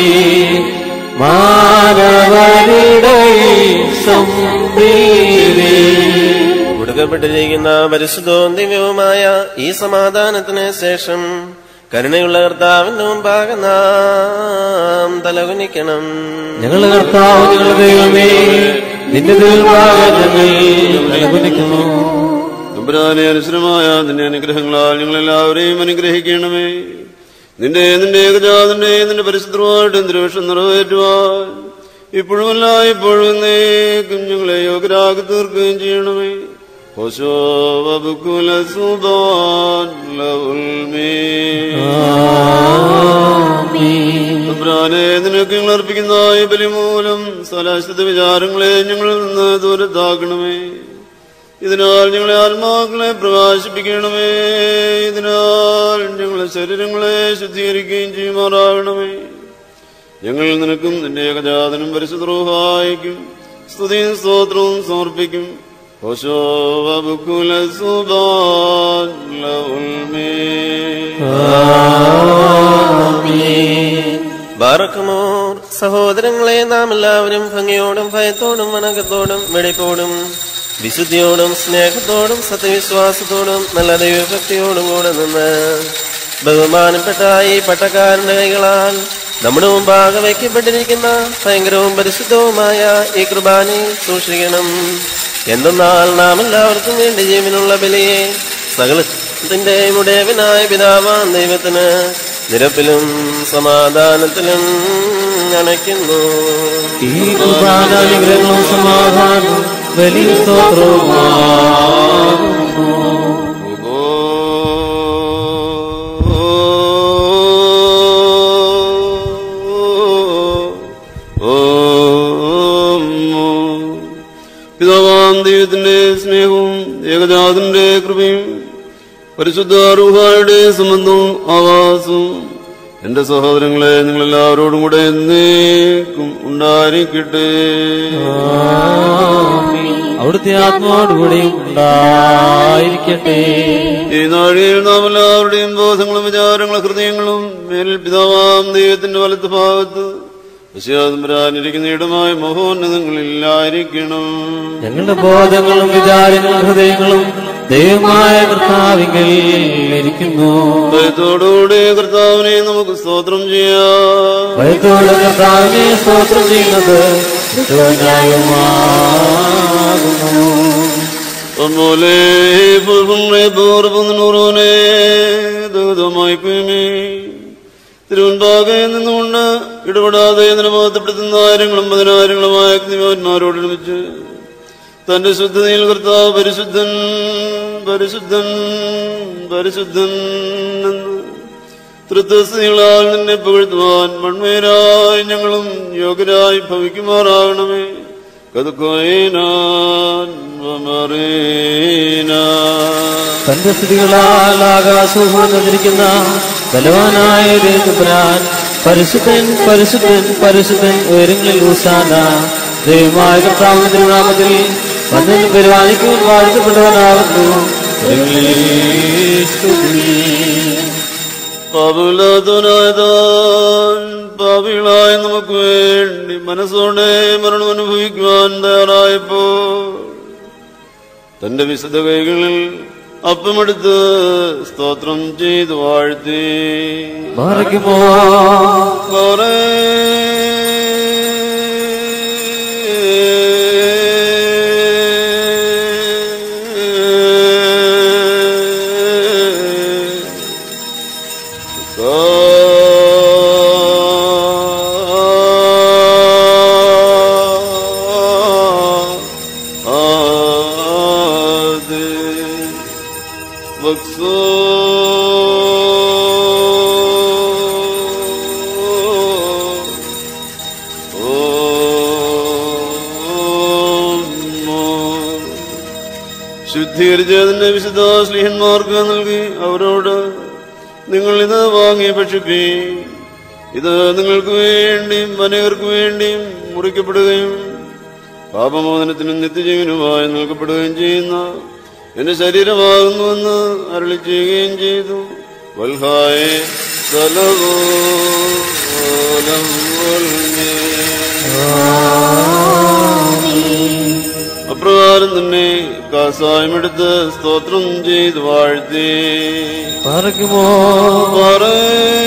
മാനവരിടയിൽ സംപ്രീതി കൊടുക്കപ്പെട്ടിരിക്കുന്ന പരിശുദ്ധവും ദിവ്യവുമായ ഈ സമാധാനത്തിന് ശേഷം കരുണയുള്ള കർത്താവിന്റെ മുമ്പാകെ നാം തലകുനിക്കണം ഞങ്ങളുടെ കർത്താവ് ഞങ്ങളുടെ ദൈവമേ നിന്റെ ദൈവമായ ഞങ്ങൾ നിലകുനിക്കുന്നു തമ്പുരാനെ അനുസരമായ നിന്റെ അനുഗ്രഹങ്ങളാൽ ഞങ്ങളെല്ലാവരെയും അനുഗ്രഹിക്കണമേ നിന്റെ നിന്റെ ഏകജാതന്റെ നിന്റെ പരിശുദ്ധമായിട്ട് എന്തിരുവേഷം നിറവേറ്റുവാൻ ഇപ്പോഴുമല്ല ഇപ്പോഴും എന്നേക്കും ഞങ്ങളെ യോഗ്യരാക്കി തീർക്കുകയും ചെയ്യണമേ ഹോശോവബുക്കുല സുബാൻ ലൗൽമേ തമ്പുരാനെ നിനക്ക് ഞങ്ങൾ അർപ്പിക്കുന്ന ഈ ബലി മൂലം സ്വലാശ്രിത വിചാരങ്ങളെ ഞങ്ങളിൽ നിന്ന് ദൂരത്താക്കണമേ ഇതിനാൽ ഞങ്ങളെ ആത്മാക്കളെ പ്രകാശിപ്പിക്കണമേ ഇതിനാൽ ഞങ്ങളെ ശരീരങ്ങളെ ശുദ്ധീകരിക്കുകയും ചെയ്യുമാറാകണമേ ഞങ്ങൾ നിനക്കും നിന്റെ ഏകജാതനും പരിശുദ്രോഹായിക്കും സ്തുതിയും സ്തോത്രവും സമർപ്പിക്കും ഹോശോവബുക്കുല സുബാൻ ലൗൽമേ ബാറക്കുമോർ സഹോദരങ്ങളെ നാം എല്ലാവരും ഭംഗിയോടും ഭയത്തോടും വണക്കത്തോടും വെടിപ്പോടും വിശുദ്ധിയോടും സ്നേഹത്തോടും സത്യവിശ്വാസത്തോടും നല്ല ദൈവഭക്തിയോടും കൂടെ നിന്ന് ബഹുമാനപ്പെട്ട ഈ പട്ടക്കാരന്റെ കൈകളാൽ നമ്മുടെ മുമ്പാകെ വയ്ക്കപ്പെട്ടിരിക്കുന്ന ഭയങ്കരവും പരിശുദ്ധവുമായ ഈ കുർബാനയിൽ സൂക്ഷിക്കണം എന്തെന്നാൽ നാം എല്ലാവർക്കും വേണ്ടി ജീവനുള്ള ബലിയെ സകലത്തിന്റെ ഉടയവനായ പിതാവാൻ ദൈവത്തിന് നിരപ്പിലും സമാധാനത്തിലും അണയ്ക്കുന്നു ഈ കുർബാന അനുഗ്രഹങ്ങളും സമാധാനവും വലിയ സ്തോത്രവുമാകുന്നു പിതാവാം ദൈവത്തിന്റെ സ്നേഹവും ഏകജാതന്റെ കൃപയും പരിശുദ്ധ റൂഹായുടെ സംബന്ധവും ആവാസവും എന്റെ സഹോദരങ്ങളെ നിങ്ങളെല്ലാവരോടും കൂടെ എന്നേക്കും ഉണ്ടായിരിക്കട്ടെ അവിടുത്തെ ആത്മാവോടുകൂടി ഉണ്ടായിരിക്കട്ടെ ഈ നാഴികയിൽ നാം എല്ലാവരുടെയും ബോധങ്ങളും വിചാരങ്ങളും ഹൃദയങ്ങളും മേലിൽ പിതാവാം ദൈവത്തിന്റെ വലത്ത് ഭാഗത്ത് വിശ്വാസംരാനിരിക്കുന്ന ഇടമായ മഹോന്നതങ്ങളില്ലായിരിക്കണം ഞങ്ങളുടെ ബോധങ്ങളും വിചാരങ്ങളും ഹൃദയങ്ങളും ദൈവമായ കർത്താവിങ്കിൽ ഇരിക്കുന്നു ഭയത്തോടുകൂടി കർത്താവിനെ നമുക്ക് സ്തോത്രം ചെയ്യാം ഭയത്തോടെ കർത്താവിനെ സ്തോത്രം ചെയ്യുന്നത് ഏറ്റവും ന്യായമാകുന്നു ഒന്നുപോലെ പൂർവ്വനൂറോനെ ദൂതമായി കുയമേ തിരുവൻപാകെ നിന്നുകൊണ്ട് ഇടപെടാതെ ഇതിനെ മഹത്വപ്പെടുത്തുന്ന ആയിരങ്ങളും പതിനായിരങ്ങളുമായ അഗ്നിമാന്മാരോടൊരുമിച്ച് തന്റെ ശുദ്ധതയിൽ കർത്താവ് പരിശുദ്ധൻ പരിശുദ്ധൻ പരിശുദ്ധൻ എന്ന് തൃത്വസ്ഥികളാൽ നിന്നെ പുകഴ്ത്തുവാൻ മൺമേരായി ഞങ്ങളും യോഗ്യരായി ഭവിക്കുമാറാകണമേ കതുക്കോയിനാൻ വമറീനാ തന്റെ സ്ഥിതികളാൽ ആകാശവും നിന്നിരിക്കുന്ന ബലവാനായ ദേവപുരാൻ പരിശുദ്ധൻ പരിശുദ്ധൻ പരിശുദ്ധൻ ഉയരങ്ങളിൽ ഊസാന ദൈവമായ കർത്താവിന്റെ തിരുനാമത്തിൽ വന്നതിന് പരിപാലിക്കുവാൻ വാഴ്ത്തപ്പെട്ടവനാകുന്നു ഉയരങ്ങളിൽ സ്തുതി. പാപില്ലാത്തവനായതാൻ പാപികളായ നമുക്ക് വേണ്ടി മനസ്സോടെ മരണം അനുഭവിക്കുവാൻ തയ്യാറായപ്പോ തന്റെ വിശുദ്ധ കൈകളിൽ അപ്പമെടുത്ത് സ്തോത്രം ചെയ്ത് വാഴ്ത്തി മാറിക്കുമോ കുറേ ശുദ്ധീകരിച്ചതിന്റെ വിശുദ്ധ സ്ലീഹന്മാർക്ക് നൽകി അവരോട് നിങ്ങൾ ഇത് വാങ്ങി ഭക്ഷിപ്പി ഇത് നിങ്ങൾക്ക് വേണ്ടിയും അനേകർക്ക് വേണ്ടിയും മുറിക്കപ്പെടുകയും പാപമോചനത്തിനും നിത്യജീവനുമായി നൽകപ്പെടുകയും ചെയ്യുന്ന എന്റെ ശരീരമാകുന്നുവെന്ന് അരളി ചെയ്യുകയും ചെയ്തു വൽഹായെ തലവോലം അപ്രകാരം തന്നെ കാസായമെടുത്ത് സ്തോത്രം ചെയ്ത് വാഴ്ത്തി പാർക്കുമോ പറേ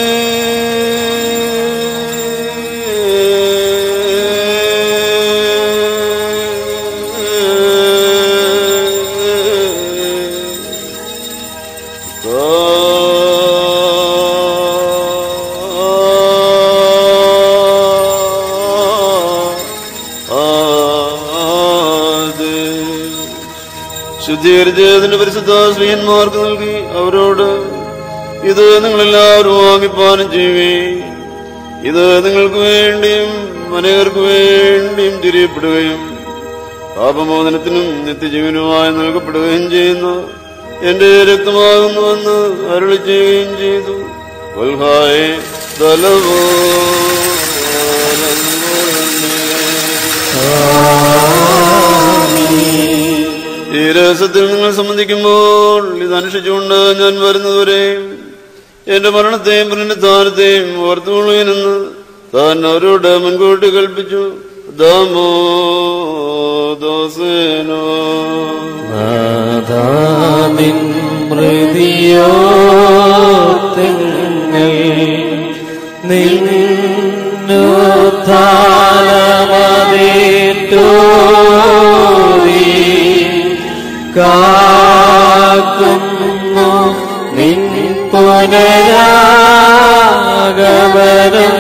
ശുദ്ധീകരിച്ച് അതിന്റെ പരിശുദ്ധ ശ്രീയന്മാർക്ക് നൽകി അവരോട് ഇത് നിങ്ങളെല്ലാവരും വാങ്ങിപ്പാനം ചെയ്യുവേ ഇത് നിങ്ങൾക്ക് വേണ്ടിയും അനേകർക്ക് വേണ്ടിയും തിരിയപ്പെടുകയും പാപമോചനത്തിനും നിത്യജീവനുമായി നൽകപ്പെടുകയും ചെയ്യുന്ന എന്റെ രക്തമാകുന്നുവെന്ന് അരുളി ചെയ്യുകയും ചെയ്തു വൽഹായെ തലവോ ഈ രഹസ്യത്തിൽ നിങ്ങൾ സംബന്ധിക്കുമ്പോൾ ഇത് അനുഷ്ഠിച്ചുകൊണ്ട് ഞാൻ വരുന്നതുവരെ എന്റെ മരണത്തെയും പുനരുദ്ധാനത്തെയും ഓർത്തുകൊള്ളുവിനെന്ന് താൻ അവരോട് മുൻകൂട്ടി കൽപ്പിച്ചു ദാമോ ദോസേനോ നാഥാനിൻ മൃതിയോ തിങ്ങൾ നിന്നു താലമതേറ്റോരി കാക്കുന്നു നിൻ പുനരാഗമനം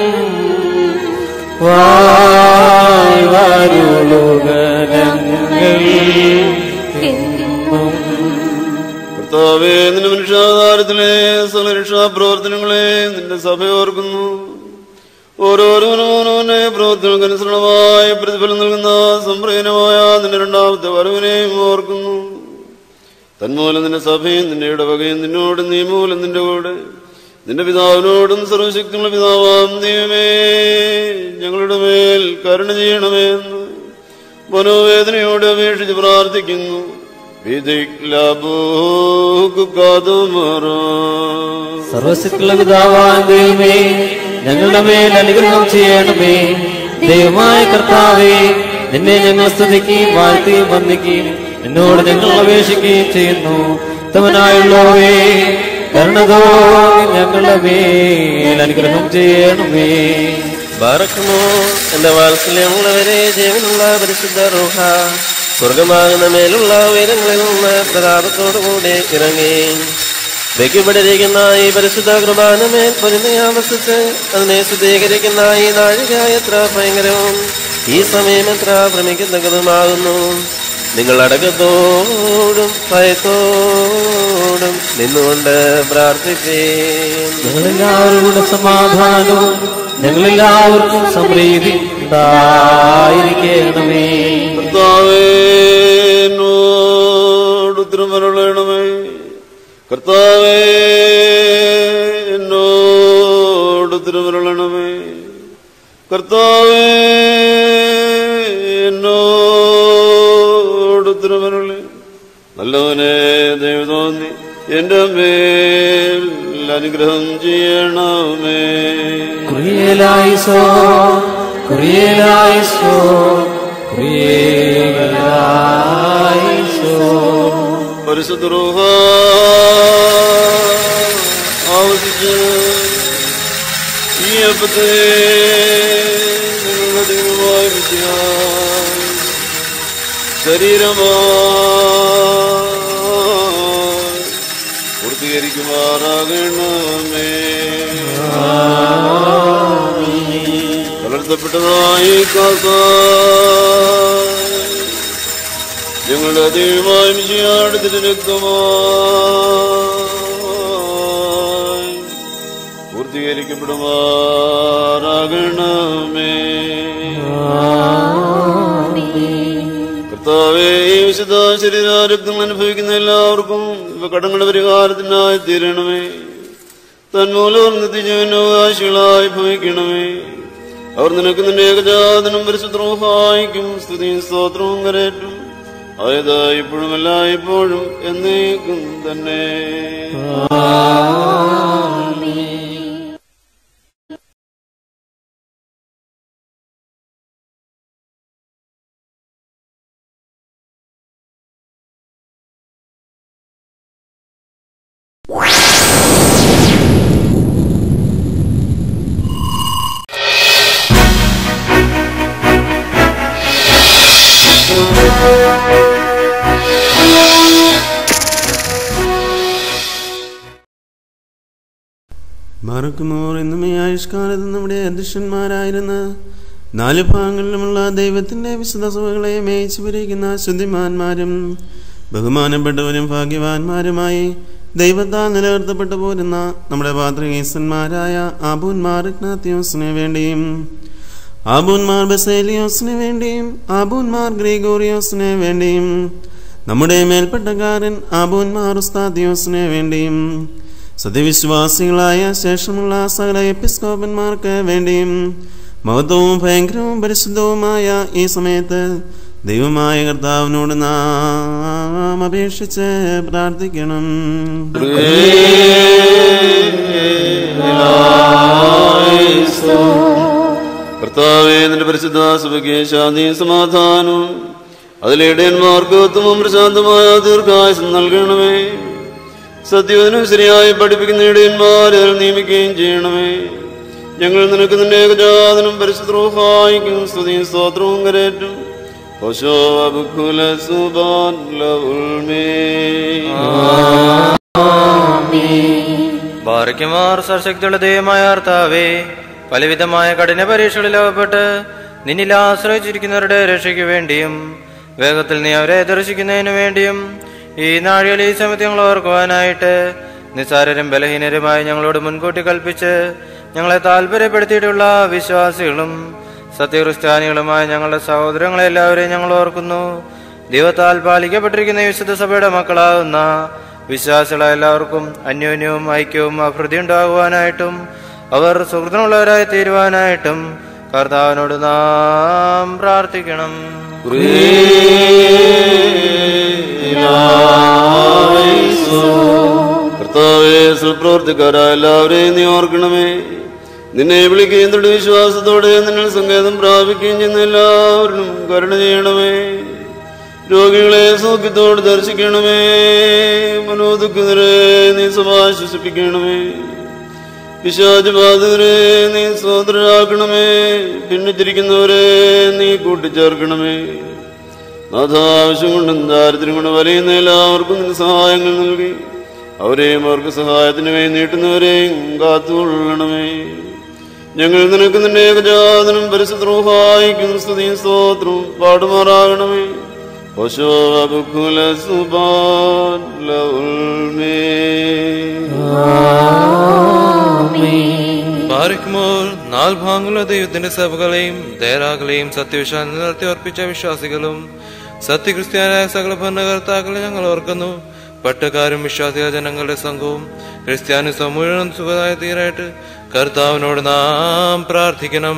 വായ് വരുളുകരങ്ങൾ എന്നും കർത്താവേ നിന്റെ മനുഷ്യാധാരത്തിലെ സകലരക്ഷാപ്രവർത്തനങ്ങളെ നിന്റെ സഭ ഓർക്കുന്നു ഓരോരോനോനെ പ്രവർത്തനങ്ങൾക്ക് അനുസരണമായ പ്രതിഫലം നൽകുന്ന സംപ്രയനമായ നിന്റെ രണ്ടാമത്തെ വരവിനെയും ഓർക്കുന്നു തന്മൂലം നിന്റെ സഭയും നിന്റെ ഇടവകയും നിന്നോടും നീ മൂലം നിന്റെ കൂടെ നിന്റെ പിതാവിനോടും സർവശക്തിയുള്ള പിതാവാം ദൈവമേ ഞങ്ങളുടെ മേൽ കരുണ ചെയ്യണമേ എന്ന് മനോവേദനയോടെ അപേക്ഷിച്ച് പ്രാർത്ഥിക്കുന്നു സർവശക്തിയുള്ള പിതാവാൻ ദൈവമേ ഞങ്ങളുടെ മേൽ അനുഗ്രഹം ചെയ്യണമേ ദൈവമായ കർത്താവേ നിന്നെ ഞങ്ങൾ സ്തുതിക്കുകയും വാഴ്ത്തുകയും വന്ദിക്കുകയും നിന്നോട് ഞങ്ങൾ അപേക്ഷിക്കുകയും ചെയ്യുന്നു ഉത്തമനായുള്ളവേ കരുണതോ ഞങ്ങളുടെ മേൽ അനുഗ്രഹം ചെയ്യണമേ ബാറക്കുമോ എന്റെ വാത്സല്യമുള്ളവരെ ജീവനുള്ള പരിശുദ്ധ റൂഹ സ്വർഗമാകുന്ന മേലുള്ള ഉയരങ്ങളിൽ നിന്ന് പ്രതാപത്തോടുകൂടി ഇറങ്ങി വെക്കപ്പെട്ടിരിക്കുന്ന ഈ പരിശുദ്ധ കുർബാനമേൽ പൊരുമയാവസിച്ച് അതിനെ ശുദ്ധീകരിക്കുന്ന ഈ നാഴിക എത്ര ഭയങ്കരവും ഈ സമയം എത്ര ഭ്രമിക്കത്തക്കതുമാകുന്നു നിങ്ങൾ അടക്കത്തോടും ഭയത്തോടും നിന്നുകൊണ്ട് പ്രാർത്ഥിപ്പേൻ ഞങ്ങളെല്ലാവരുടെ സമാധാനവും ഞങ്ങളെല്ലാവർക്കും സമൃദ്ധി ഉണ്ടായിരിക്കണമേ കർത്താവേ എന്നോട് ഉത്തരമരുളണമേ കർത്താവേ എന്നോട് ഉത്തരമരുളണമേ കർത്താവേ എന്നോട് ഉത്തരമരുളേ നല്ലവനെ ദൈവതോന്നി എന്റെ മേൽ അനുഗ്രഹം ചെയ്യണമേ കുറിയലായിസോ കുറിയലായിസോ കുറിയലായിസോ പരിശുദ്ധ റൂഹ ആവസിച്ച് ഈ അപ്പത്തെ നിങ്ങളുടെ ദൈവമായ വിദ്യ ശരീരമായി പൂർത്തീകരിക്കുമാറാകണമേ വളർത്തപ്പെട്ടതായി കാക്ക ഞങ്ങളുടെ ദൈവമായ വിജയാടുത്തിട്ട് രക്തമായി പൂർത്തീകരിക്കപ്പെടുമാറാകണമേ കർത്താവേ ഈ വിശുദ്ധ ശരീരാരക്തങ്ങൾ അനുഭവിക്കുന്ന എല്ലാവർക്കും ഇവ കടങ്ങളുടെ പരിഹാരത്തിനായി തീരണമേ തന്മൂലം നിത്യജീവനവകാശികളായി ഭവിക്കണമേ അവർ നിനക്ക് നിന്റെ ഏകജാതനും പരിശുദ്ധവും സ്തുതിയും സ്തോത്രവും കരേറ്റും ആയത് ഇപ്പോഴും എല്ലായ്പ്പോഴും എന്നേക്കും തന്നെ ആമേൻ മറക്കുമോർ എന്നും ഈ ആയുഷ്കാലത്ത് നമ്മുടെ അധ്യക്ഷന്മാരായിരുന്ന നാല് ഭാഗങ്ങളിലുമുള്ള ദൈവത്തിന്റെ വിശുദ്ധ സഭകളെ മേയിച്ചു പിരിക്കുന്ന ശുദ്ധിമാന്മാരും ബഹുമാനപ്പെട്ടവരും ഭാഗ്യവാന്മാരുമായി ദൈവത്താൽ നിലനിർത്തപ്പെട്ടു പോരുന്ന നമ്മുടെ പാത്രികീസന്മാരായ ആബൂന്മാർ ഇഗ്നാത്യോസിന് വേണ്ടിയും ആബൂന്മാർ ബസേലിയോസിന് വേണ്ടിയും ആബൂന്മാർ ഗ്രീഗോറിയോസിന് വേണ്ടിയും നമ്മുടെ മേൽപ്പെട്ടക്കാരൻ ആബൂന്മാർ ഉസ്താദിയോസിന് വേണ്ടിയും സത്യവിശ്വാസികളായ ശേഷമുള്ള സകല എപ്പിസ്കോപ്പന്മാർക്ക് വേണ്ടിയും മഹത്വവും ഭയങ്കരവും പരിശുദ്ധവുമായ ഈ സമയത്ത് ദൈവമായ കർത്താവിനോട് നാം അപേക്ഷിച്ച് പ്രാർത്ഥിക്കണം കർത്താവേ നിന്റെ പരിശുദ്ധ സഭയ്ക്ക് ശാന്തിയും സമാധാനവും അതിലിടയന്മാർക്ക് ഉത്തമവും പ്രശാന്തമായ ദീർഘായുസം നൽകണമേ സത്യവനും ശരിയായി പഠിപ്പിക്കുന്ന ഇടയന്മാരെ അതിൽ നിയമിക്കുകയും ചെയ്യണമേ ഞങ്ങൾ നിനക്ക് നിന്റെ ഏകജാതനും പരിശുദ്രോഹായിക്കും സ്തുതിയും സ്തോത്രവും കരേറ്റും ഓശോ അബുക്കുല സുബാൻ ലഉൽമേ ബാറയ്ക്കുമാർ സർശക്തിയുള്ള ദൈവമായ കർത്താവേ പലവിധമായ കഠിന പരീക്ഷകളിൽ അകപ്പെട്ട് നിന്നിൽ ആശ്രയിച്ചിരിക്കുന്നവരുടെ രക്ഷയ്ക്ക് വേണ്ടിയും വേഗത്തിൽ നീ അവരെ ദർശിക്കുന്നതിനു വേണ്ടിയും ഈ നാഴികൾ ഈ സമയത്ത് ഞങ്ങൾ ഓർക്കുവാനായിട്ട് നിസ്സാരരും ബലഹീനരുമായി ഞങ്ങളോട് മുൻകൂട്ടി കൽപ്പിച്ച് ഞങ്ങളെ താല്പര്യപ്പെടുത്തിയിട്ടുള്ള വിശ്വാസികളും സത്യക്രിസ്ത്യാനികളുമായ ഞങ്ങളുടെ സഹോദരങ്ങളെ എല്ലാവരെയും ഞങ്ങൾ ഓർക്കുന്നു ദൈവത്താൽ പാലിക്കപ്പെട്ടിരിക്കുന്ന ഈ വിശുദ്ധ സഭയുടെ മക്കളാകുന്ന വിശ്വാസികളായ എല്ലാവർക്കും അന്യോന്യവും ഐക്യവും അഭിവൃദ്ധി ഉണ്ടാകുവാനായിട്ടും അവർ സുഹൃത്തിനുള്ളവരായി തീരുവാനായിട്ടും കർത്താവിനോട് നാം പ്രാർത്ഥിക്കണം കർത്താവേ സുപ്രവർത്തിക്കാരായ എല്ലാവരെയും നീ ഓർക്കണമേ നിന്നെ വിളിക്കുകയും തൊട്ട് വിശ്വാസത്തോടെ നിന്നിൽ സങ്കേതം പ്രാപിക്കുകയും ചെയ്യുന്ന എല്ലാവരും കരുണ ചെയ്യണമേ രോഗികളെ സൗഖ്യത്തോട് ദർശിക്കണമേ മനോദുഃഖിതരെ നീ സമാശ്വസിപ്പിക്കണമേ പിശാചബാധിതരെ നീ സ്വതന്ത്രരാക്കണമേ ഭിന്നിച്ചിരിക്കുന്നവരെ നീ കൂട്ടിച്ചേർക്കണമേ നാഥാവശ്യം കൊണ്ടും ദാരിദ്ര്യം കൊണ്ട് വലയുന്ന എല്ലാവർക്കും നിന്റെ സഹായങ്ങൾ നൽകി അവരെയും അവർക്ക് സഹായത്തിന് വേണ്ടി നീട്ടുന്നവരെയും കാത്തുകൊള്ളണമേ ഞങ്ങൾ നിനക്ക് നിന്റെ ഏകജാതനും പരിശുദ്രോഹായിക്കും സ്തുതിയും സ്തോത്രവും പാടുമാറാകണമേ ഓശോ അബുക്കുല സുബാൻ ലഉൽമേ പാറിക്കുമ്പോൾ നാല് ഭാഗങ്ങളുള്ള ദൈവത്തിന്റെ സഭകളെയും ദേരാകളെയും സത്യവിശ്വാസം നിലനിർത്തി അർപ്പിച്ച വിശ്വാസികളും സത്യക്രിസ്ത്യാനായ സകല ഭരണകർത്താക്കളെ ഞങ്ങൾ ഓർക്കുന്നു പട്ടക്കാരും വിശ്വാസിക ജനങ്ങളുടെ സംഘവും ക്രിസ്ത്യാനി സമൂഹം സുഖതായ തീരായിട്ട് കർത്താവിനോട് നാം പ്രാർത്ഥിക്കണം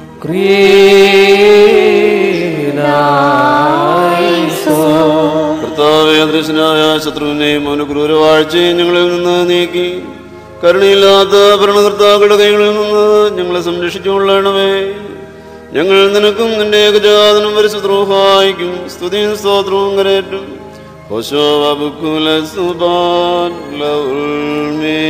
കർത്താവേ അദൃശ്യനായ ശത്രുവിനെയും അവന് ക്രൂരവാഴ്ചയും ഞങ്ങളിൽ നിന്ന് നീക്കി കരുണയില്ലാത്ത ഭരണകർത്താക്കളുടെ കൈകളിൽ നിന്ന് ഞങ്ങളെ സംരക്ഷിച്ചുകൊള്ളണമേ ഞങ്ങൾ നിനക്കും നിന്റെ ഏകജാതനും പരിശുദ്രോഹായിക്കും സ്തുതിയും സ്തോത്രവും കരേറ്റും ഹോശോ അബുക്കുല സുബാൻ ലഉൽമേ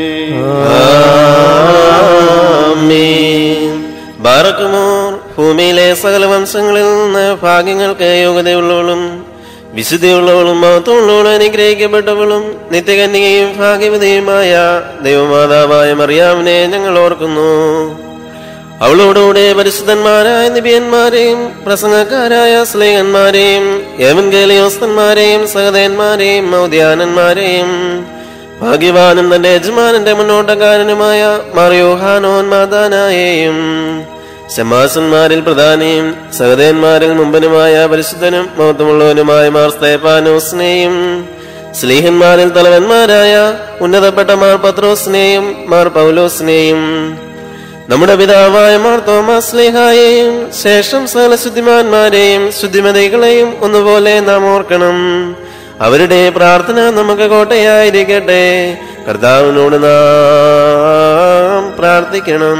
ആമേൻ. ബാറക്കുമോർ ഭൂമിയിലെ സകല വംശങ്ങളിൽ നിന്ന് ഭാഗ്യങ്ങൾക്ക് യോഗ്യതയുള്ളവളും വിശുദ്ധിയുള്ളവളും മഹത്വമുള്ളവളും അനുഗ്രഹിക്കപ്പെട്ടവളും നിത്യകന്യകയും ഭാഗ്യവതിയുമായ ദൈവമാതാവായ മറിയാമിനെ ഞങ്ങൾ ഓർക്കുന്നു അവളോടുകൂടെ പരിശുദ്ധന്മാരായ നിബിയന്മാരെയും പ്രസംഗക്കാരായ സ്ലേഹന്മാരെയും ഏവൻഗേലിയോസ്തന്മാരെയും സഹതന്മാരെയും മൗദ്യാനന്മാരെയും ഭാഗ്യവാനും തന്റെ യജമാനന്റെ മുന്നോട്ടക്കാരനുമായ മറിയോഹാനോൻ മാതാനായെയും ശമാസന്മാരിൽ പ്രധാനിയും സഹതന്മാരിൽ മുമ്പനുമായ പരിശുദ്ധനും മഹത്വമുള്ളവനുമായ മാർ സ്തേപ്പാനോസിനെയും സ്ലീഹന്മാരിൽ തലവന്മാരായ ഉന്നതപ്പെട്ട മാർ പത്രോസിനെയും മാർ പൗലോസിനെയും നമ്മുടെ പിതാവായ മാർ തോമസ് സ്ലേഹായെയും ശേഷം സകല ശുദ്ധിമാന്മാരെയും ശുദ്ധിമതികളെയും ഒന്നുപോലെ നാം ഓർക്കണം അവരുടെ പ്രാർത്ഥന നമുക്ക് കോട്ടയായിരിക്കട്ടെ കർത്താവിനോട് നാം പ്രാർത്ഥിക്കണം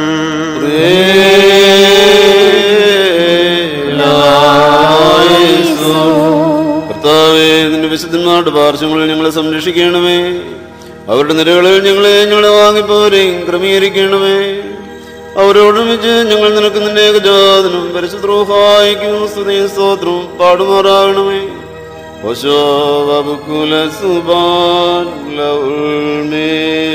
കർത്താവേ നിന്റെ വിശുദ്ധന്മാരുടെ പാർശ്വങ്ങളിൽ ഞങ്ങളെ സംരക്ഷിക്കണമേ അവരുടെ നിരകളിൽ ഞങ്ങളെ ഞങ്ങളെ വാങ്ങിപ്പോരെയും ക്രമീകരിക്കണമേ അവരോടൊന്നിച്ച് ഞങ്ങൾ നിനക്ക് നിന്റെ ഏകജാതനും പരിശുദ്രോഹായിക്കും സ്തുതിയും സ്തോത്രവും പാടുമാറാകണമേ ഓശോ വബുക്കുല സുബാൻ ലൗൽമേ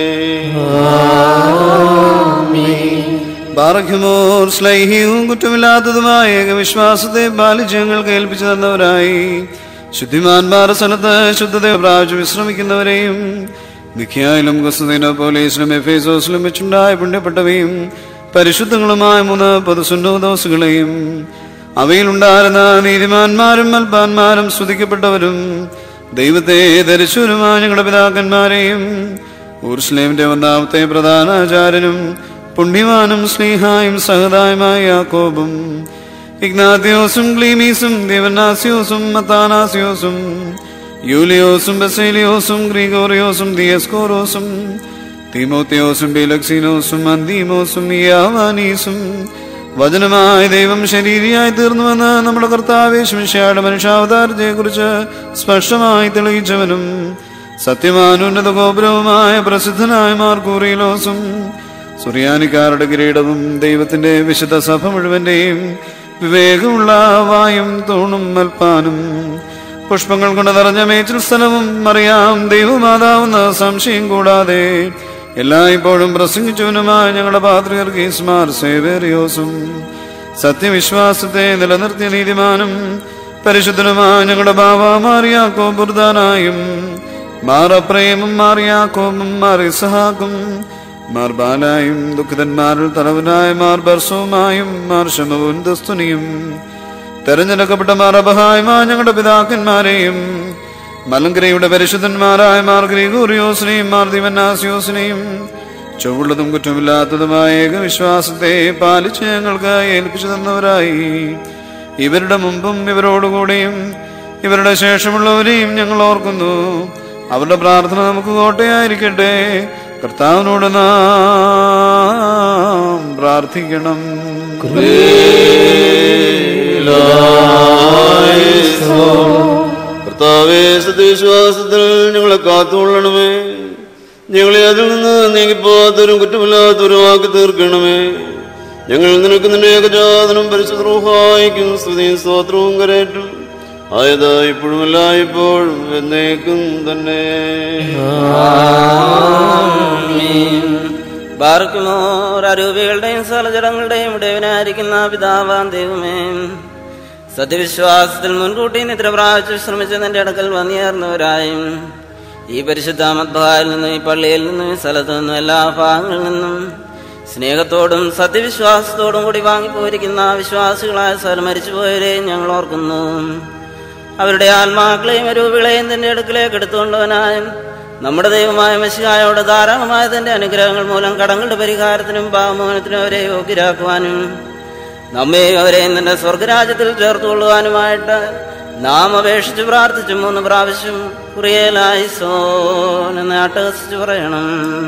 ബാറഖ്യമോർ സ്ലൈഹിയും കുറ്റമില്ലാത്തതുമായ ഏകവിശ്വാസത്തെ പാലിച്ച് ഞങ്ങൾക്ക് ഏൽപ്പിച്ചു തന്നവരായി ശുദ്ധിമാൻമാർ സ്ഥലത്ത് ശുദ്ധത പ്രാപിച്ച് വിശ്രമിക്കുന്നവരെയും മിഖ്യായാലും ഗസ്തുദിനെ പോലീസിലും എഫേസോസിലും വെച്ചുണ്ടായ പുണ്യപ്പെട്ടവയും പരിശുദ്ധങ്ങളുമായ മൂന്ന് പൊതുസുന്നോദോസുകളെയും അവയിലുണ്ടായിരുന്ന നീതിമാന്മാരും അൽപാന്മാരും സ്തുതിക്കപ്പെട്ടവരും ദൈവത്തെ ധരിച്ചവരുമായ ഞങ്ങളുടെ പിതാക്കന്മാരെയും ഊർസ്ലേമിന്റെ ഒന്നാമത്തെ പ്രധാന ആചാര്യനും പുണ്യവാനും സ്നേഹായും സഹതായുമായ യാക്കോബും ഇഗ്നാത്തിയോസും ക്ലീമീസും ദേവനാസിയോസും മത്താനാസിയോസും യൂലിയോസും ബസേലിയോസും ഗ്രീഗോറിയോസും ദിയസ്കോറോസും തീമോത്തിയോസും ബിലക്സീനോസും അന്തീമോസും യാവാനീസും വചനമായ ദൈവം ശരീരിയായി തീർന്നുവെന്ന് നമ്മുടെ കർത്താവേശമിഷയുടെ മനുഷ്യാവതാരത്തെ കുറിച്ച് സ്പഷ്ടമായി തെളിയിച്ചവനും സത്യമാനുന്നത ഗോപുരവുമായ പ്രസിദ്ധനായ മാർക്കൂറിയിലോസും സുറിയാനിക്കാരുടെ കിരീടവും ദൈവത്തിന്റെ വിശുദ്ധ സഭ മുഴുവന്റെയും വിവേകമുള്ള വായും തൂണും മൽപ്പാനും പുഷ്പങ്ങൾ കൊണ്ട് നിറഞ്ഞ മേച്ചിൽ സ്ഥലവും അറിയാം ദൈവമാതാവെന്ന സംശയം കൂടാതെ എല്ലായ്പ്പോഴും പ്രസംഗിച്ചവനുമായ ഞങ്ങളുടെ പാത്രികർഗീസ്മാർ സേവേറിയോസും സത്യവിശ്വാസത്തെ നിലനിർത്തിയ നീതിമാനും പരിശുദ്ധനുമായ ഞങ്ങളുടെ ബാബ മാറിയാക്കോ ബുർദാനായും മാറപ്രേമും മാറിയാക്കോമും മാറിസഹാക്കും മാർ ബാലായും ദുഃഖിതന്മാരിൽ തലവനായ മാർ ബർസവുമായും മാർ ശമവും ദസ്തുനിയും തെരഞ്ഞെടുക്കപ്പെട്ട മാർ അബഹായ്മ ഞങ്ങളുടെ പിതാക്കന്മാരെയും മലങ്കരയുടെ പരിശുദ്ധന്മാരായ മാർ ഗ്രിഗോറിയോസിനെയും മാർ ദിവന്നാസിയോസിനെയും ചൊവ്വുള്ളതും കുറ്റമില്ലാത്തതുമായ ഏകവിശ്വാസത്തെ പാലിച്ച് ഞങ്ങൾക്ക് ഏൽപ്പിച്ചു തന്നവരായി ഇവരുടെ മുമ്പും ഇവരോടുകൂടിയും ഇവരുടെ ശേഷമുള്ളവരെയും ഞങ്ങൾ ഓർക്കുന്നു അവരുടെ പ്രാർത്ഥന നമുക്ക് കോട്ടയായിരിക്കട്ടെ കർത്താവിനോട് നാം പ്രാർത്ഥിക്കണം കർത്താവേ സത്യവിശ്വാസത്തിൽ ഞങ്ങളെ കാത്തുകൊള്ളണമേ ഞങ്ങളെ അതിൽ നിന്ന് നീങ്ങിപ്പോകാത്തവരും കുറ്റമില്ലാത്തവരും ആക്കി തീർക്കണമേ ഞങ്ങൾ നിനക്ക് നിന്റെ ഏകജാതനും പരിശുദ്രോഹായിക്കും സ്തുതിയും സ്തോത്രവും കരേറ്റും ആയത് ഇപ്പോഴും അല്ല ഇപ്പോഴും എന്നേക്കും തന്നെ ബാർക്കുമോർ അരൂപികളുടെയും സ്ഥലജടങ്ങളുടെയും ഇടയവനായിരിക്കുന്ന പിതാവാൻ ദൈവമേ സത്യവിശ്വാസത്തിൽ മുൻകൂട്ടി നിദ്ര പ്രാപിച്ച് ശ്രമിച്ച നിന്റെ അടുക്കൽ വന്നിയേർന്നവരായും ഈ പരിശുദ്ധ മദ്ഭായിൽ നിന്നും ഈ പള്ളിയിൽ നിന്നും ഈ സ്ഥലത്തു നിന്നും എല്ലാ ഭാഗങ്ങളിൽ നിന്നും സ്നേഹത്തോടും സത്യവിശ്വാസത്തോടും കൂടി വാങ്ങിപ്പോയിരിക്കുന്ന വിശ്വാസികളായ സ്ഥലം മരിച്ചുപോയവരെയും ഞങ്ങൾ ഓർക്കുന്നു അവരുടെ ആത്മാക്കളെയും അരൂപികളെയും തന്റെ അടുക്കിലേക്ക് എടുത്തുകൊണ്ടവനായും നമ്മുടെ ദൈവമായ മഷികായോട് ധാരാളമായ തന്റെ അനുഗ്രഹങ്ങൾ മൂലം കടങ്ങളുടെ പരിഹാരത്തിനും പാമോനത്തിനും അവരെ യോഗ്യരാക്കുവാനും നമ്മെയും അവരെയും തന്റെ സ്വർഗരാജ്യത്തിൽ ചേർത്തുകൊള്ളുവാനുമായിട്ട് നാം അപേക്ഷിച്ച് പ്രാർത്ഥിച്ചു മൂന്ന് പ്രാവശ്യം കുറിയലായി സോൻ എന്ന് അട്ടഹസിച്ച് പറയണം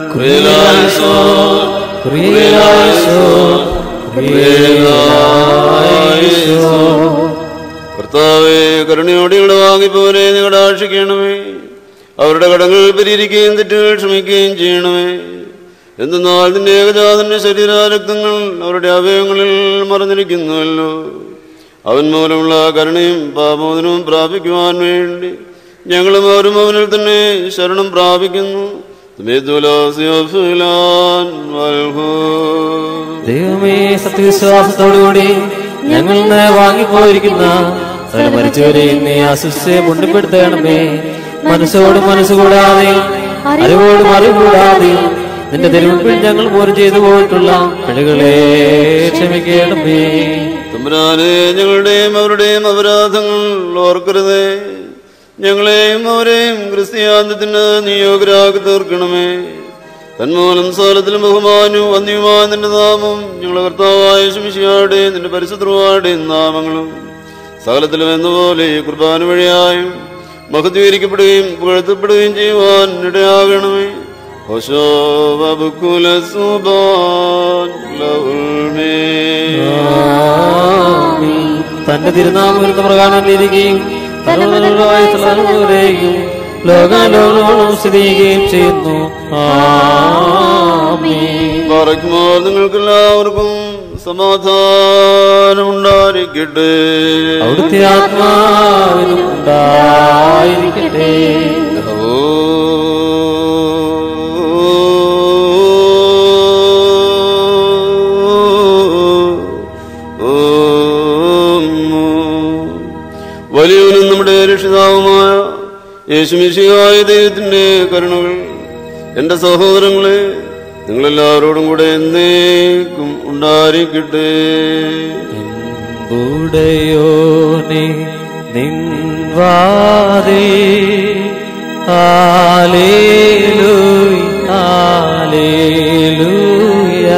കർത്താവേ കരുണയോടെ ഇവിടെ വാങ്ങിപ്പോരെ നിങ്ങളുടെ ആക്ഷിക്കണമേ അവരുടെ കടങ്ങൾ പരിഹരിക്കുകയും തെറ്റുകൾ ക്ഷമിക്കുകയും ചെയ്യണമേ എന്തെന്നാൽ നിന്റെ ഏകജാതന്റെ ശരീരാരക്തങ്ങൾ അവരുടെ അവയവങ്ങളിൽ മറഞ്ഞിരിക്കുന്നുവല്ലോ അവൻ മൂലമുള്ള കരുണയും പാമോദനവും പ്രാപിക്കുവാൻ വേണ്ടി ഞങ്ങളും അവരും അവനിൽ തന്നെ ശരണം പ്രാപിക്കുന്നു ദൈവമേ സത്യവിശ്വാസത്തോടുകൂടി ഞങ്ങൾ ഇന്ന് വാങ്ങിപ്പോയിരിക്കുന്ന സ്ഥലം മരിച്ചവരെയും നീ ആശിച്ച് മുണ്ടിപ്പെടുത്തണമേ മനസ്സോടും മനസ്സുകൂടാതെയും അറിവോടും അറിവുകൂടാതെയും നിന്റെ തെരുവിൽ ഞങ്ങൾ മൂലം ചെയ്തു പോയിട്ടുള്ള പിഴകളെ ക്ഷമിക്കണമേ തമ്പുരാനെ ഞങ്ങളുടെയും അവരുടെയും അപരാധങ്ങൾ ഓർക്കരുതേ ഞങ്ങളെയും അവരെയും ക്രിസ്ത്യാന്തത്തിന് നിയോഗരാക്കി തീർക്കണമേ തന്മൂലം സകലത്തിലും ബഹുമാനവും വന്യവുമായ നിന്റെ നാമം ഞങ്ങളെ കർത്താവായ ശമിഷിയാടെ നിന്റെ പരിശുദ്ധവാടെയും നാമങ്ങളും സകലത്തിലും എന്നപോലെ ഈ കുർബാന വഴിയായും മഹത്വീകരിക്കപ്പെടുകയും പുകഴ്ത്തപ്പെടുകയും ചെയ്യുവാൻ ഇടയാകണമേ ഓശോ ബബുക്കുല സുബാൻ ലൗൽമേ തന്റെ തിരുനാമം വരുന്ന പ്രകാരത്തിലിരിക്കുകയും തലമുറകളായ തലമുറയിലേക്കും ലോകാലോകോളം സ്ഥിതി ചെയ്യുകയും ചെയ്യുന്നു ആമേൻ പറയ്ക്കുമ്പോൾ നിങ്ങൾക്കെല്ലാവർക്കും സമാധാനമുണ്ടായിരിക്കട്ടെ അവിടുത്തെ ആത്മാവിനും ഉണ്ടായിരിക്കട്ടെ വലിയവനും നമ്മുടെ രക്ഷിതാവുമായ യേശുമിശിയായ ദൈവത്തിന്റെ കരുണകൾ എന്റെ സഹോദരങ്ങളെ നിങ്ങളെല്ലാവരോടും കൂടെ എന്നേക്കും ഉണ്ടായിരിക്കട്ടെ ഉടയോനെ നിൻവാദേ ആലേലൂയ് ആലേലൂയ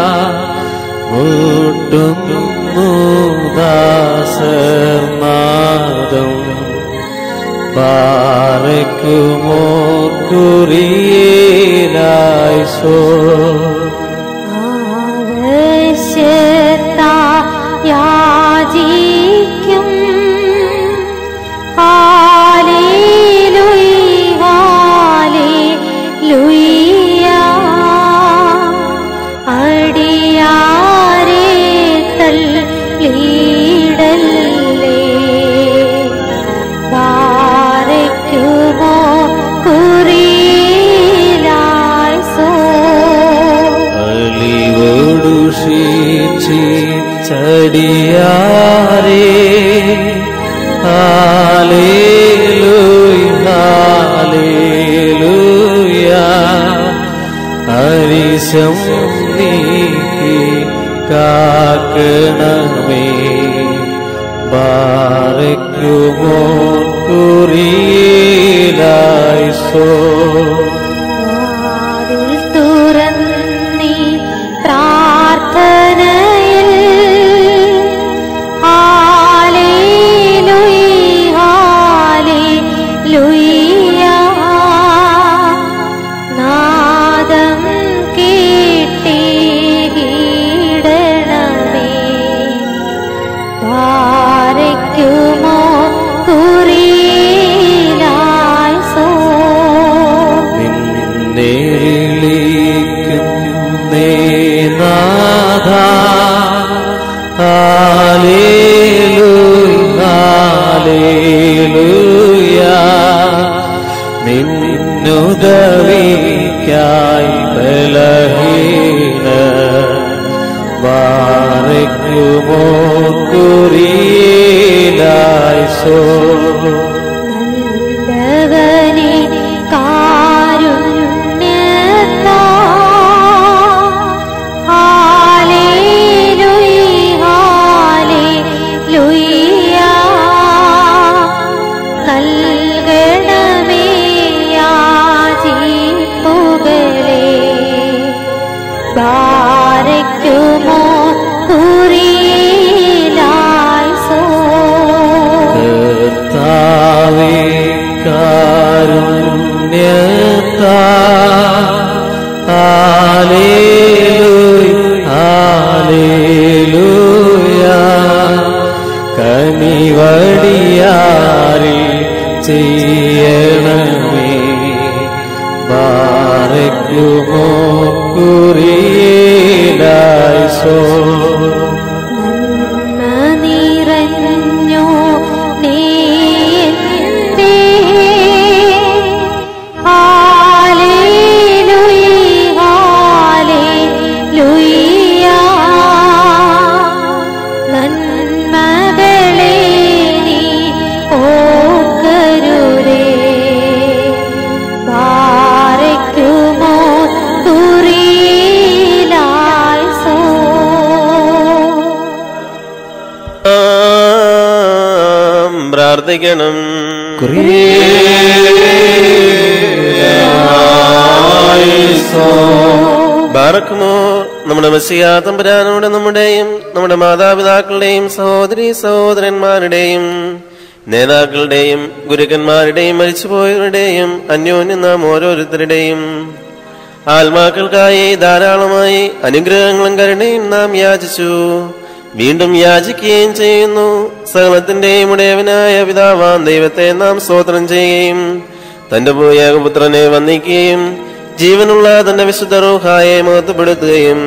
മുട്ടുന്നു ദാസർമാദം പാറയ്ക്കുമോ കുറിയേലായി സോ ആവശ്യത്താ യാചിക്കും ഹാലേലൂയ ഹാലേലൂയ അടിയാരെ തള്ളിയിടല്ലേ പാറയ്ക്കുമോ കുറിയിലായി സോ അലിവോടു ചടിയാരേ ഹാലേലൂയ ഹാലേലൂയ ഹരിശം നീക്കി കാക്കണമേ ബാറയ്ക്കുമോ കുറിയിലായി സോ വാതിൽ തുറന്നീ പ്രാർത്ഥനയിൽ ഹാലേലൂയ ഹാലേലൂയ നാദം കേട്ടിടണമേ പാരയ്ക്കുമോ കുറിയിലായി സോ നിന്നേളിക്കും നാഥ ഹാലേലൂയ ഹാലേലൂയ നിന്നുദവിക്കായി ബലഹീന വാരയ്ക്കുമോ കുറിയിലായി സോ നല്ലവനെ കാരുണ്യത്താ ഹാലേലൂയ ഹാലേലൂയ നൽകണമേ യാചിപ്പുകളെ ബാരയ്ക്കുമോ കുറിയിലായി സോ കർത്താവേ കാരുണ്യത്താ ഹാലേലൂയ ഹാലേലൂയ കനിവടിയാരിൽ ചെയ്യണമേ ബാരയ്ക്കുമോ കുറിയിലായി സോ നന്മ നിറഞ്ഞോ നീ എന്റെ ഹാലേലൂയ ഹാലേലൂയ നന്മകളെ നീ ഓർക്കരുതേ പാരയ്ക്കുമോ തുറിയിലായി സോ നാം പ്രാർത്ഥിക്കണം ബാറക്കുമോ നമ്മുടെ മസിയാ തമ്പുരാനോട് നമ്മുടെയും നമ്മുടെ മാതാപിതാക്കളുടെയും സഹോദരി സഹോദരന്മാരുടെയും നേതാക്കളുടെയും ഗുരുക്കന്മാരുടെയും മരിച്ചുപോയവരുടെയും അന്യോന്യം നാം ഓരോരുത്തരുടെയും ആത്മാക്കൾക്കായി ധാരാളമായി അനുഗ്രഹങ്ങളും കരുണയും നാം യാചിച്ചു വീണ്ടും യാചിക്കുകയും ചെയ്യുന്നു സകലത്തിന്റെയും ഉടയവനായ പിതാവാൻ ദൈവത്തെ നാം സ്തോത്രം ചെയ്യുകയും തന്റെ ഏകപുത്രനെ വന്ദിക്കുകയും ജീവനുള്ള തന്റെ വിശുദ്ധ റൂഹായെ മഹത്വപ്പെടുത്തുകയും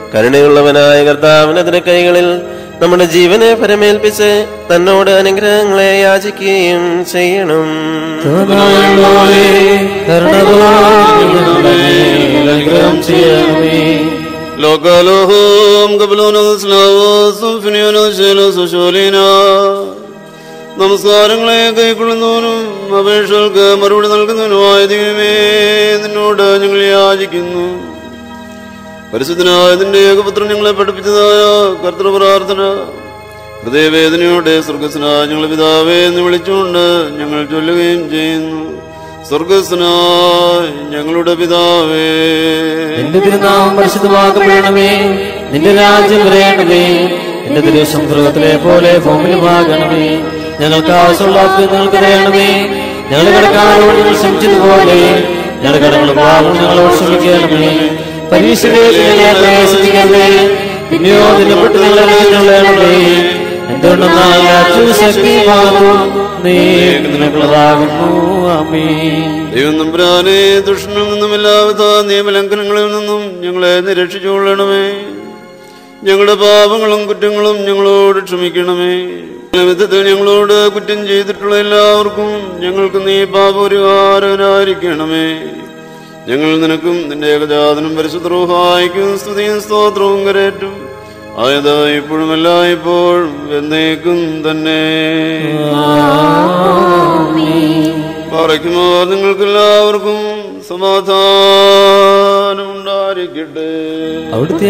കരുണയുള്ളവനായ കർത്താവിനെതിരെ കൈകളിൽ നമ്മുടെ ജീവനെ പരമേൽപ്പിച്ച് തന്നോട് അനുഗ്രഹങ്ങളെ യാചിക്കുകയും ചെയ്യണം കരുണായുള്ളവനേ, കരുണതോടെ ഞങ്ങളുടെ മേൽ അനുഗ്രഹം ചെയ്യണമേ ലോകാലോഹം കപിലോനസ്ലാവോസും ഫിനിയോനോശേലോസുശോലീന നമസ്കാരങ്ങളെ കൈക്കൊള്ളുന്നവനും അപേക്ഷകൾക്ക് മറുപടി നൽകുന്നവനുമായ ദൈവമേ നിന്നോട് ഞങ്ങൾ യാചിക്കുന്നു പരിശുദ്ധനായ നിന്റെ ഏകപുത്രൻ ഞങ്ങളെ പഠിപ്പിച്ചതായ കർത്തൃ പ്രാർത്ഥന ഹൃദയവേദനയോടെ സ്വർഗസ്നായ ഞങ്ങളെ പിതാവേ എന്ന് വിളിച്ചുകൊണ്ട് ഞങ്ങൾ ചൊല്ലുകയും ചെയ്യുന്നു സ്വർഗസ്നായ ഞങ്ങളുടെ പിതാവേ നിന്റെ തിരുനാമം പരിശുദ്ധമാക്കപ്പെടണമേ നിന്റെ രാജ്യം വരേണമേ നിന്റെ തിരുവശം സ്വർഗത്തിലെ പോലെ ഭൂമിയിലുമാകണമേ ഞങ്ങൾക്ക് ആവശ്യമുള്ള ഞങ്ങൾക്ക് തരണമേ ഞങ്ങളുടെ കടക്കാരോട് ഞങ്ങൾ ക്ഷമിച്ചതുപോലെ ഞങ്ങളുടെ കടങ്ങളും പാപവും ഞങ്ങളോട് ക്ഷമിക്കണമേ പരീക്ഷയിലേക്ക് ഞങ്ങളെ പ്രവേശിപ്പിക്കരുതേ പിന്നെയോ നിലപ്പെട്ട് ഞങ്ങളെ രക്ഷിക്കണമേ എന്തുകൊണ്ടെന്നാൽ രാജ്യവും ശക്തിയുമാകുന്നു നീ നിനക്കുള്ളതാകുന്നു ആമേ ദൈവം നമ്പുരാനെ ദുഷ്ടനിൽ നിന്നും എല്ലാവിധ നിയമലംഘനങ്ങളിൽ നിന്നും ഞങ്ങളെ നിരക്ഷിച്ചുകൊള്ളണമേ ഞങ്ങളുടെ പാപങ്ങളും കുറ്റങ്ങളും ഞങ്ങളോട് ക്ഷമിക്കണമേ വിധത്തിൽ ഞങ്ങളോട് കുറ്റം ചെയ്തിട്ടുള്ള എല്ലാവർക്കും ഞങ്ങൾക്ക് നീ പാപപരിഹാരനായിരിക്കണമേ ഞങ്ങൾ നിനക്കും നിന്റെ ഏകജാതനും പരിശുദ്ധ സ്തുതിയും സ്തോത്രവും കരേറ്റും ആയത് ഇപ്പോഴും എല്ലായ്പ്പോഴും എന്നേക്കും തന്നെ പറയുമോ നിങ്ങൾക്കെല്ലാവർക്കും സമാധാനം ഉണ്ടായിരിക്കട്ടെ അവിടുത്തെ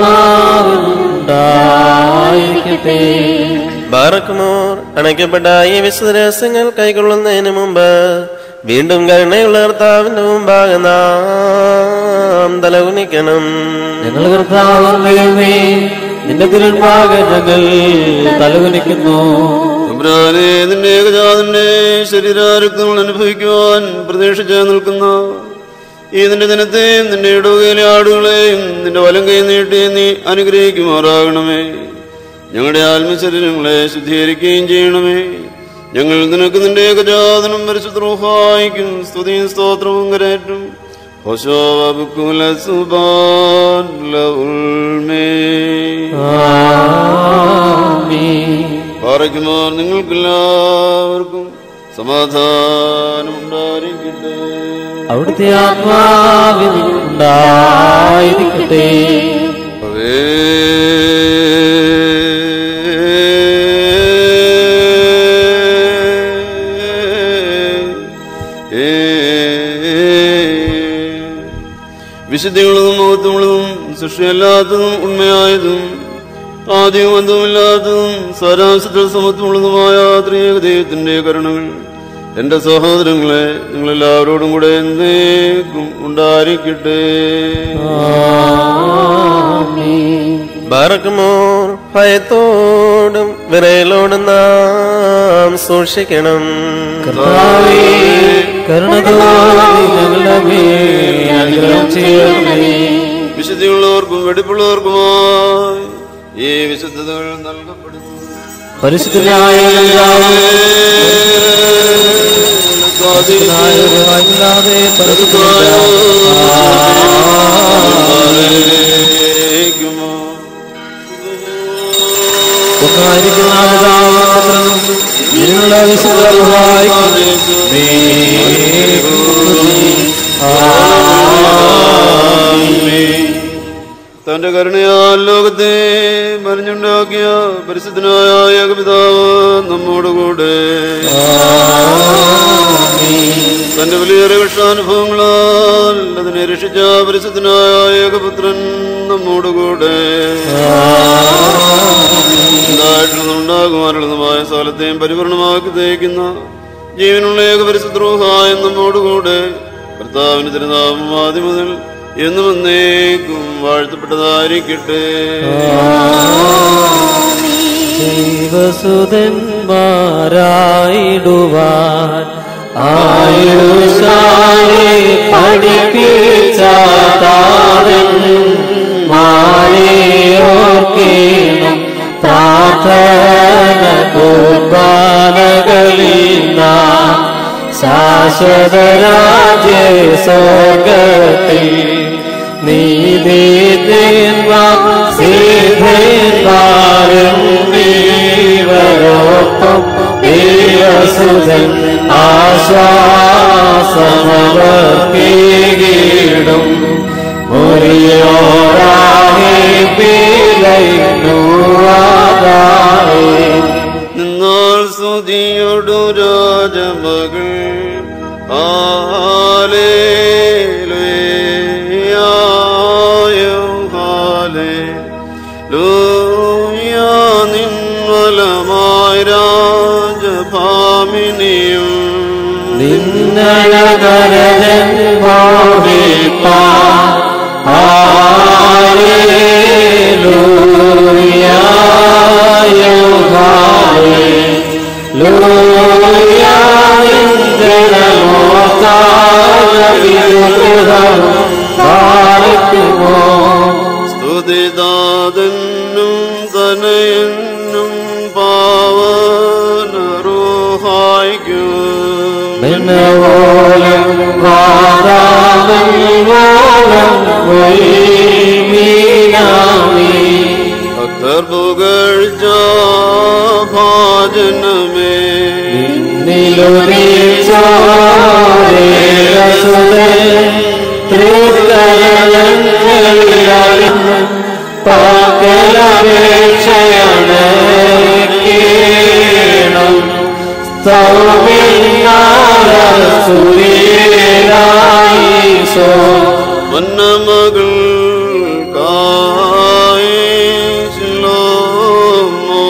ആത്മാവുണ്ടായിരിക്കട്ടെ ബാറക്കുമോർ അണയ്ക്കപ്പെട്ട ഈ വിശുദ്ധ രഹസ്യങ്ങൾ കൈക്കൊള്ളുന്നതിന് മുമ്പ് വീണ്ടും കരുണയുള്ള കർത്താവിന്റെ മുമ്പാകെ നാം തലകുനിക്കണം ഞങ്ങൾ കർത്താവേ നിന്റെ തിരുൻപാകെ ഞങ്ങൾ തലകുനിക്കുന്നു തമ്പുരാനെ നിന്റെ ഏകജാതന്റെ ശരീരാരക്തങ്ങൾ അനുഭവിക്കുവാൻ പ്രതീക്ഷിച്ച് നിൽക്കുന്ന ഈ നിന്റെ ദിനത്തെയും നിന്റെ ഇടവകയിലെ ആടുകളെയും നിന്റെ വലം കൈ നീട്ടി നീ അനുഗ്രഹിക്കുമാറാകണമേ ഞങ്ങളുടെ ആത്മശരീരങ്ങളെ ശുദ്ധീകരിക്കുകയും ചെയ്യണമേ ഞങ്ങൾ നിനക്ക് നിന്റെ ഏകജാതനും പരിശുദ്രോഹായിക്കും സ്തുതിയും സ്തോത്രവും കരേറ്റും ഹോശോബുക്കുല സുബാൻ ലഉൽമേ പാറയ്ക്കുമാർ നിങ്ങൾക്കെല്ലാവർക്കും സമാധാനം ഉണ്ടായിരിക്കട്ടെ അവിടുത്തെ ആത്മാവിൽ ഉണ്ടായിരിക്കട്ടെ അവേ വിശുദ്ധിയുള്ളതും മഹത്വമുള്ളതും സൃഷ്ടിയല്ലാത്തതും ഉണ്മയായതും ആദ്യവും അന്തവുമില്ലാത്തതും സാരാംശത്തിൽ സമത്വമുള്ളതുമായ ത്രിയേകദൈവത്തിന്റെ കരുണകൾ എന്റെ സഹോദരങ്ങളെ നിങ്ങളെല്ലാവരോടും കൂടെ എന്നേക്കും ഉണ്ടായിരിക്കട്ടെ ബാറക്കുമോർ ഭയത്തോടും വിറയലോടും നാം സൂക്ഷിക്കണം കർത്താവേ കരുണതോടെ ഞങ്ങളുടെ മേൽ അനുഗ്രഹം ചെയ്യണമേ വിശുദ്ധിയുള്ളവർക്കും വെടിപ്പുള്ളവർക്കുമായി ഈ വിശുദ്ധതകൾ നൽകപ്പെടുന്നു പരിശുദ്ധനായ ാതെ ഒന്നായിരിക്കുന്ന പിതാവും നിന്നുള്ള വിശുദ്ധമായി തന്റെ കരുണയാൽ ലോകത്തെ മറിഞ്ഞുണ്ടാക്കിയ പരിശുദ്ധനായ ഏകപിതാവ് നമ്മോടുകൂടെ തന്റെ വലിയ രക്ഷാനുഭവങ്ങളാൽ അതിനെ രക്ഷിച്ച പരിശുദ്ധനായ ഏകപുത്രൻ നമ്മോടുകൂടെ ഉണ്ടാകുമാനുള്ളതുമായ സ്ഥലത്തെയും പരിപൂർണമാക്കി തേക്കുന്ന ജീവനുള്ള ഏക പരിശുദ്രോഹായ നമ്മോടുകൂടെ കർത്താവിന് തിരുനാമം ആദ്യം മുതൽ എന്നും എന്നേക്കും വാഴ്ത്തപ്പെട്ടതായിരിക്കട്ടെ ദൈവസുതന്മാരായിടുവാൻ ആയുഷാലെ പഠിപ്പിച്ച താരൻ മാറിയോർക്കേണം പ്രാർത്ഥന കുർബാനകളിൽ നാം ശാശ്വത രാജ്യ സ്വർഗത്തിൽ നീതിന്മാർ സിദ്ധന്മാരും നീവരോപ്പം ദേവസുതൻ ആശ്വാസമവർക്കീടും മുറിയോറാകെ പിലയുവാതായേ നിന്നാൽ സ്തുതിയൊടു രാജമകൾ ആലേലുയായോ ഹാലേ ലൂയ നിൻവലമായ രാജഭാമിനിയും നിന്നഴകരജൻ മോഹിപ്പാ സ്തുതിദാതനും തനയനും പാവനറുഹായിക്കും നിന്നവോലം വാദാമോലം വൈമീനാമീ ഭക്തർ പുകഴ്ച ഭാജനമേ പകലപേക്ഷയാണ് കേണം സൗമ്യനാസൂര്യനായിസോ മന്നമകൾ കായിലോമോ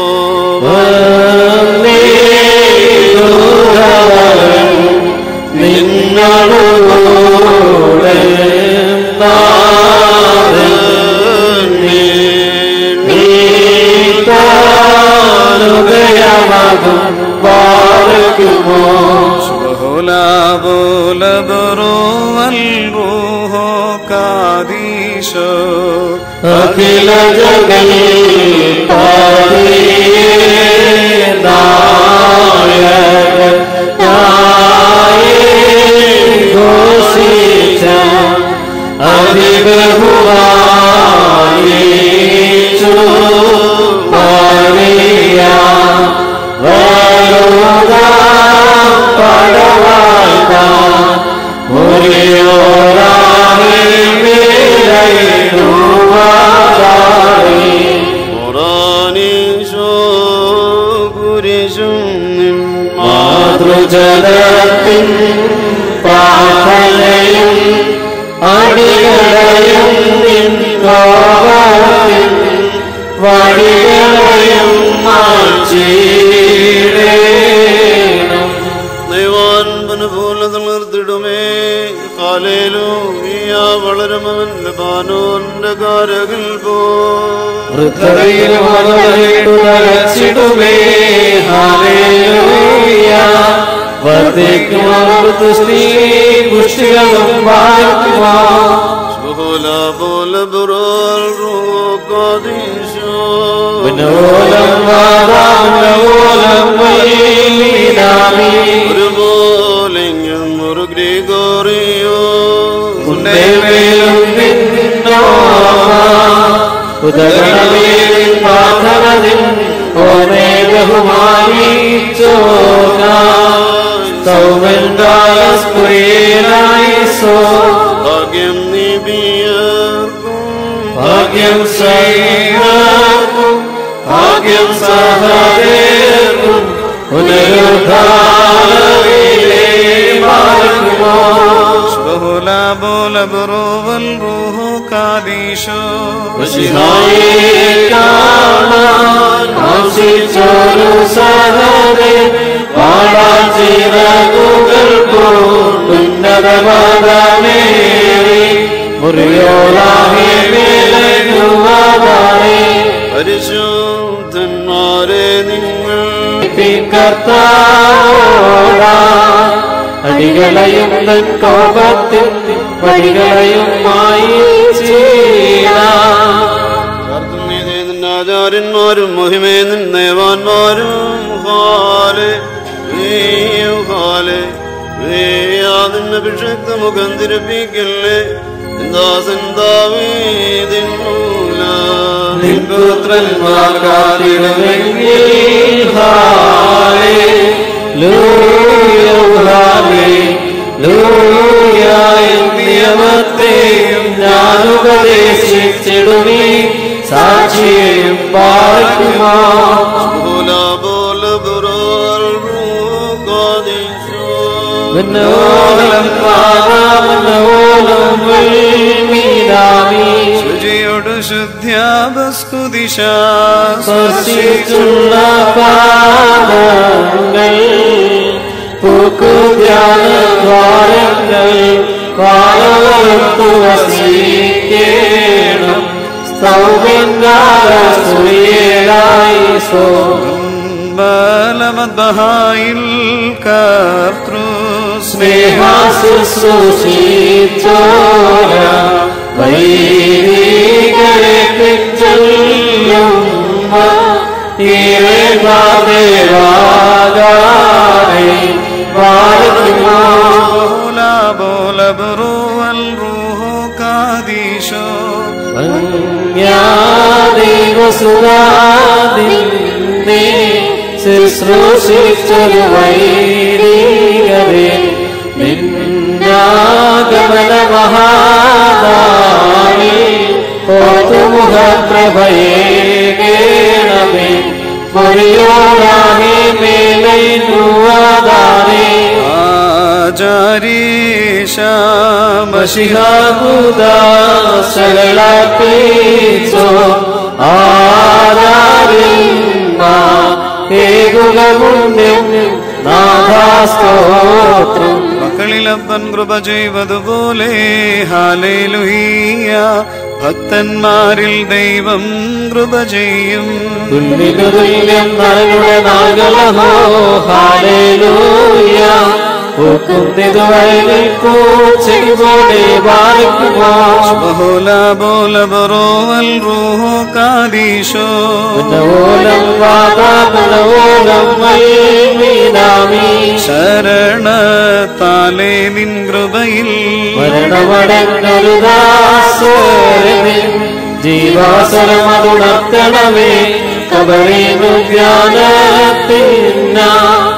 നിന്നോടുകൂടെ നീതാനുകയമകും പാർക്കുമോ بهلا بول برو والروح قاديشو അഖില ജഗൽ ഘോഷിച്ച അതിബഹുമാനീച്ചു മറിയ വലുത പടവാഴ്ത്ത മുറിയോറാഹി മേലയിടുവാതായി മോറാനീശോ കുരിശും നിൻ മാതൃജലത്തിൻ പ്രാർത്ഥനയും അടികളയും നിൻ കോപത്തിൻ വഴികളെയും മാറ്റിയിടേണം ദൈവാൻ പോലെ തളർത്തിടുമേ കാലേലൂയ വളരുമവൻ ലബാനോന്റെ കാരകിൽ പോ വൃദ്ധതയിൽ മതമിട്ടു തലച്ചിടുമേ ഹാലേലൂയ വർദ്ധിക്കുമോ സ്ത്രീ പുഷ്ടികളും വാഴ്ക്കുമോ ബഹുല പോലെ ബുറോൽ റൂഖാദീശോ മനോലം വാദാമനോലം വൈലീനാമി ഒരുപോലെങ്ങും ഒരു ഗ്രിഗോറിയോ ഉന്നേമേലും നിന്നോമ ഉദകണമേലിൻ പ്രാർത്ഥനതിൻ ഓമേ ബഹുമാനിച്ചോക സൗമൻകാല സ്പുരേനായിസോ ഭാഗ്യം നിബിയർക്കും ഭാഗ്യം സൈനർക്കും ഭാഗ്യം സഹദേർക്കും പുനരുദ്ധാരവിലേ മാർക്കുമോ بهلا بول برو والروح قاديشو മിശിഹായെ കാണാൻ ആശിച്ചൊരു സഹദേ പാടാൻ ചിറകുകൾ പൂണ്ടുന്നതമേറി മുറിയോളാഹെ മേലുവാതായി പരിശുദ്ധന്മാരെ നിങ്ങൾ കർത്താവോടാ അടികളെയും തൻ കോപത്തിൽ വടികളെയും മായി നിന്റെ ആചാര്യന്മാരും മഹിമേ നിന്നേവാന്മാരും ഹാലെ വേയോ ഹാലെ വേയാ നിന്നെ വിഷക്ത മുഖം തിരുപ്പിക്കല്ലേ ദാസൻ ദാവീദിൻ മൂലം പുത്രന്മാർ കാത്തിടുമെങ്കിൽ ഹാലേ ലൂയ ഹാലേ ലൂയ നിയമത്തെയും ഞാൻ ഉപദേശിച്ചിടുമി സാക്ഷിയെയും പാർക്കുമോ ബോല ബോല ബുറോൽ റൂഖാദിശോ വന്നോലം പാതാമന്നോലം മീനാമി ശുചിയോട് ശുദ്ധ്യാപസ്കുദിശ സ്പർശിച്ചുള്ള പാദങ്ങൾ പൂക്കുദ്യാനദ്വാരങ്ങൾ വാഴത്തു വസിക്കേണം സൗമ്യങ്കാല സൂര്യേരായി സോ ബലമദ്ബഹായിൽ കർത്തൃ സ്നേഹാശുശ്രൂഷിച്ചോര വൈദികരെ പിച്ചൊല്ലും ദേവാകാരെ വാഴ്ത്തുമോ ബോല ബോല ബറുവൽ റൂഹോ കാദീശോ ദൈവസുരാദിനെ ശുശ്രൂഷിച്ചൊരു വൈദികരെ നിന്നാഗമന മഹാദാനി ഓത്തുമുഖപ്രഭയേകേണമേ മൊഴിയോടാഹി മേലൈ നുവാദാനേ ആചാരീശ മഷിഹാബുദാസകളാപ്പീച്ചോ ആരാരിമ്മ ഏകുലമുണ്യം നാഥാസ്തോത്രം മക്കളിലപ്പൻ കൃപ ചെയ്വതുപോലെ ഹാലേലുഹിയ ഭക്തന്മാരിൽ ദൈവം കൃപ ചെയ്യും തുല്യം നരനുടെ നാഗലഹോ ഹാലേലൂയ പൂക്കുന്നിതുവഴിപ്പോടെ ബാധിക്കുമോ ബഹുല ബോല ബറോവൽ റൂഹോ കാദീശോ ഓലം വാതാപനോലം മീനാമി ശരണത്താലേ നിൻ കൃപയിൽ മരണമടങ്ങരുദാസരമേ ജീവാസരമതുണർത്തണമേ കബറീനു ജ്ഞാനത്തിന്ന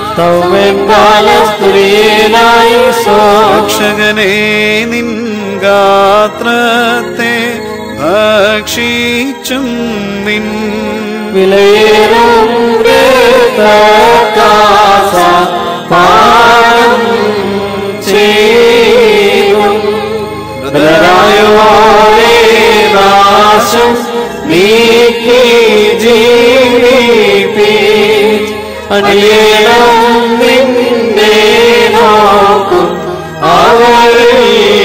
തൗമെമ്പാലസ്തുരിയേനായി സോ രക്ഷകനെ നിൻ ഗാത്രത്തെ ഭക്ഷിച്ചും നിൻ വിലയേറും വേദകാസ പാനം ചെയ്യും ബലരായോടെ നാശം നീക്കി ജീവിപ്പി അണിയേണം നിന്നെ നോക്കും അവരിൽ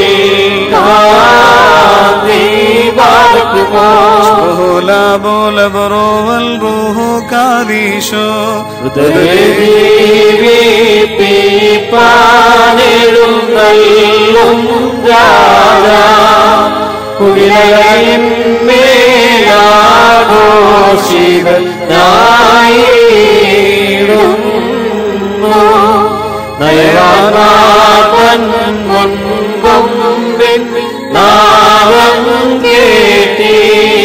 കാന്തി പാർക്കുമോ ബഹുല ബോല ബറോവൽ റൂഹോ കാദീശോ ും രാജാ കുടിലയും മേലാഘോഷിതനായിടുന്നു നയവാൻ മുൻപും നാവം കേട്ടി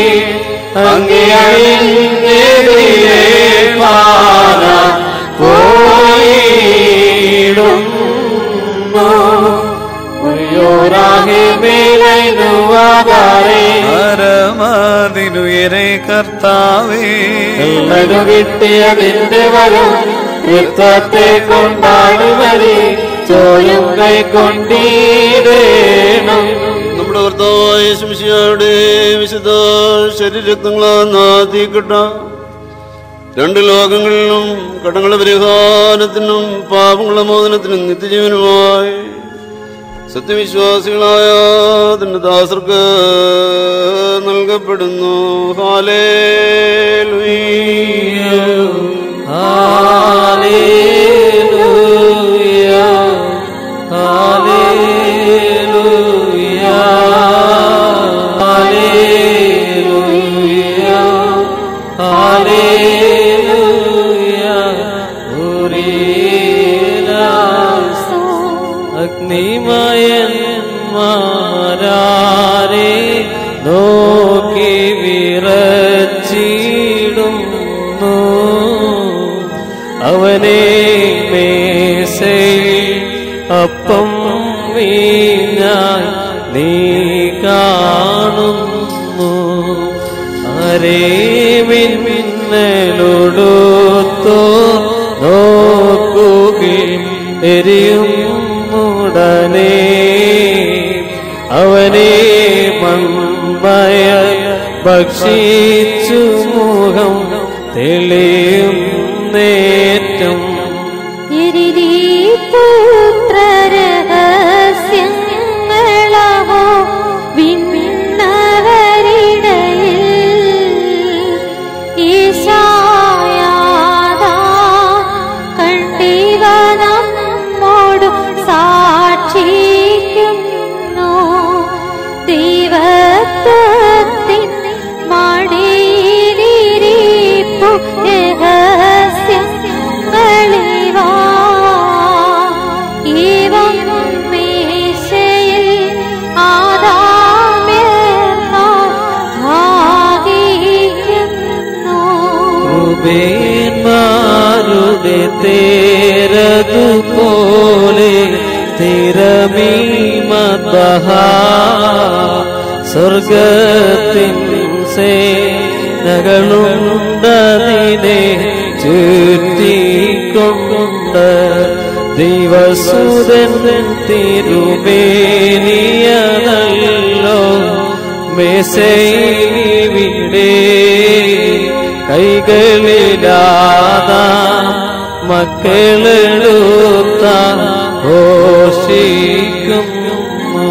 അങ്ങിയഴിഞ്ഞെതിരെ പാന പോയിടുന്നു ഉയ്യോരാഹി മേലൈനുവാകാരേ പരമാതിനുയരെ കർത്താവേ എല്ലതു കിട്ടിയതിന്റെ വരും വൃത്തത്തെ കൊണ്ടാടി വരി ചോയും കൈക്കൊണ്ടീരേണം നമ്മുടെ കർത്താവായ ശംശിയായുടെ വിശുദ്ധ ശരീരത്വങ്ങളാതീക്കട്ട രണ്ട് ലോകങ്ങളിലും കടങ്ങളുടെ പരിഹാരത്തിനും പാപങ്ങളുടെ മോചനത്തിനും നിത്യജീവനുമായി സത്യവിശ്വാസികളായ തന്റെ ദാസർക്ക് നൽകപ്പെടുന്നു ഹാലേ Hallelujah. Hallelujah. Hallelujah. Hallelujah. ഉരീലാസ് അഗ്നിമയന്മാരാ മേശൈ അപ്പം വീഞ്ഞായി നീ കാണുന്നു അരേ മിന്നലൊടുത്തോ നോക്കുകയും എരിയുന്നുടനെ അവനെ മന്മയ ഭക്ഷിച്ചു മുഖം തെളിയും നേറ്റം പുത്രരഹസ്യങ്ങളഹോ വിണ്ണവരിടയിൽ ഈശായാദാ കണ്ടിവ നമ്മോടു സാക്ഷിക്കുന്നു ദൈവത്വത്തിൻ മടിയിലിരിപ്പു രഹസ്യങ്ങളിവാ ഏവം മേശയിൽ ആദാമ്യർക്കായി ഭാഗിക്കുന്നു കൃപേന്മാരുടെ തേരതുപോലെ സ്ഥിരമീമദ്ബഹ സ്വർഗത്തിൻ സേനകളുണ്ടതിനെ ചുറ്റിക്കൊണ്ട് ദൈവസുതൻ തിരുമേനിയതല്ലോ മെസ്സൈവിടെ കൈകളിലാതാ മക്കളെടുത്ത ഘോഷിക്കുന്നു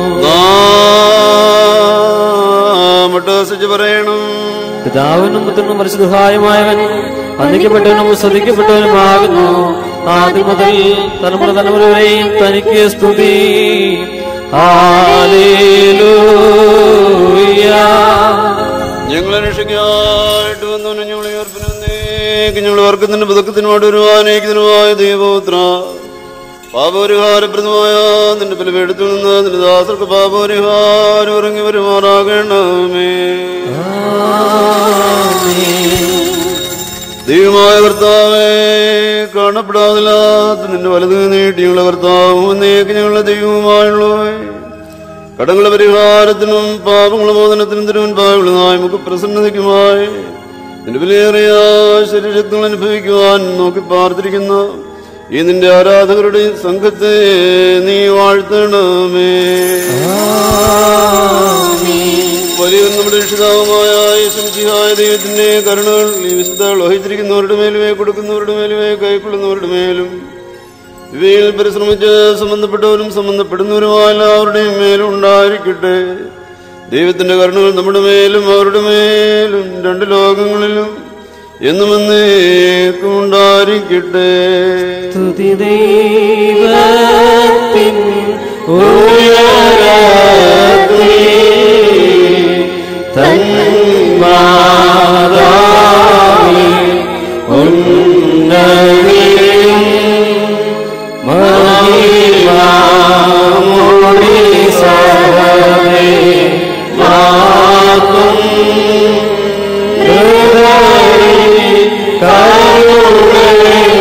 മട്ടോസിച്ച് പറയണം പിതാവിനും പുത്രനും പരിശുദ്ധായമായവൻ വന്ദിക്കപ്പെട്ടവനും ശ്രദ്ധിക്കപ്പെട്ടവനുമാകുന്നു ആദ്യം മുതൽ തലമുറ തലമുറ വരെയും തനിക്ക് സ്തുതി ഹല്ലേലൂയ ഞങ്ങൾ രക്ഷയ്ക്കായിട്ട് വന്നു ഞങ്ങളെ അർപ്പണന്നേക്ക് ഞങ്ങൾ വർക്കത്തിന്റെ പുതക്കത്തിനോട് വരുവാനേക്കുന്നതിനുമായ ദൈവപുത്ര പാപപരിഹാരപ്രദമായ നിന്റെ പിലവെടുത്തു നിന്ന് നിന്റെ ദാസർക്ക് പാപപരിഹാരം ഇറങ്ങി വരുമാറാകണമേ ദൈവമായ കർത്താവേ കാണപ്പെടാതില്ലാത്ത നിന്റെ വലത് നീട്ടി ഞങ്ങളെ കർത്താവും എന്നേക്ക് ഞങ്ങളുടെ ദൈവവുമായുള്ളവേ കടങ്ങളുടെ പരിഹാരത്തിനും പാപങ്ങളുടെ മോചനത്തിനും തിരുവൻപായുള്ളതായ നമുക്ക് പ്രസന്നതയ്ക്കുമായി നിന്റെ വിലയേറിയ ശരീരങ്ങൾ അനുഭവിക്കുവാൻ നോക്കി പാർത്തിരിക്കുന്ന ഈ നിന്റെ ആരാധകരുടെ സംഘത്തെ നീ വാഴ്ത്തണമേ വലിയ നമ്മുടെ രക്ഷിതാവുമായ യേശുമിശിഹായ ദൈവത്തിന്റെ കരുണകൾ ഈ വിശുദ്ധകൾ വഹിച്ചിരിക്കുന്നവരുടെ മേലുമേ കൊടുക്കുന്നവരുടെ മേലുമേ കൈക്കൊള്ളുന്നവരുടെ മേലും ഇവയിൽ പരിശ്രമിച്ച് സംബന്ധപ്പെട്ടവരും സംബന്ധപ്പെടുന്നവരുമായ എല്ലാവരുടെയും മേലും ഉണ്ടായിരിക്കട്ടെ ദൈവത്തിന്റെ കരുണകൾ നമ്മുടെ മേലും അവരുടെ മേലും രണ്ട് ലോകങ്ങളിലും എന്നും എന്നേക്കും ഉണ്ടായിരിക്കട്ടെ സ്തുതി ദൈവത്തിൻ ഉയരത്തിൽ തന്മാതാവിൽ ഉന്നതിയും മഹിമാമുടി സഹവേ മാർക്കും ഹൃദയിൽ കരുണയും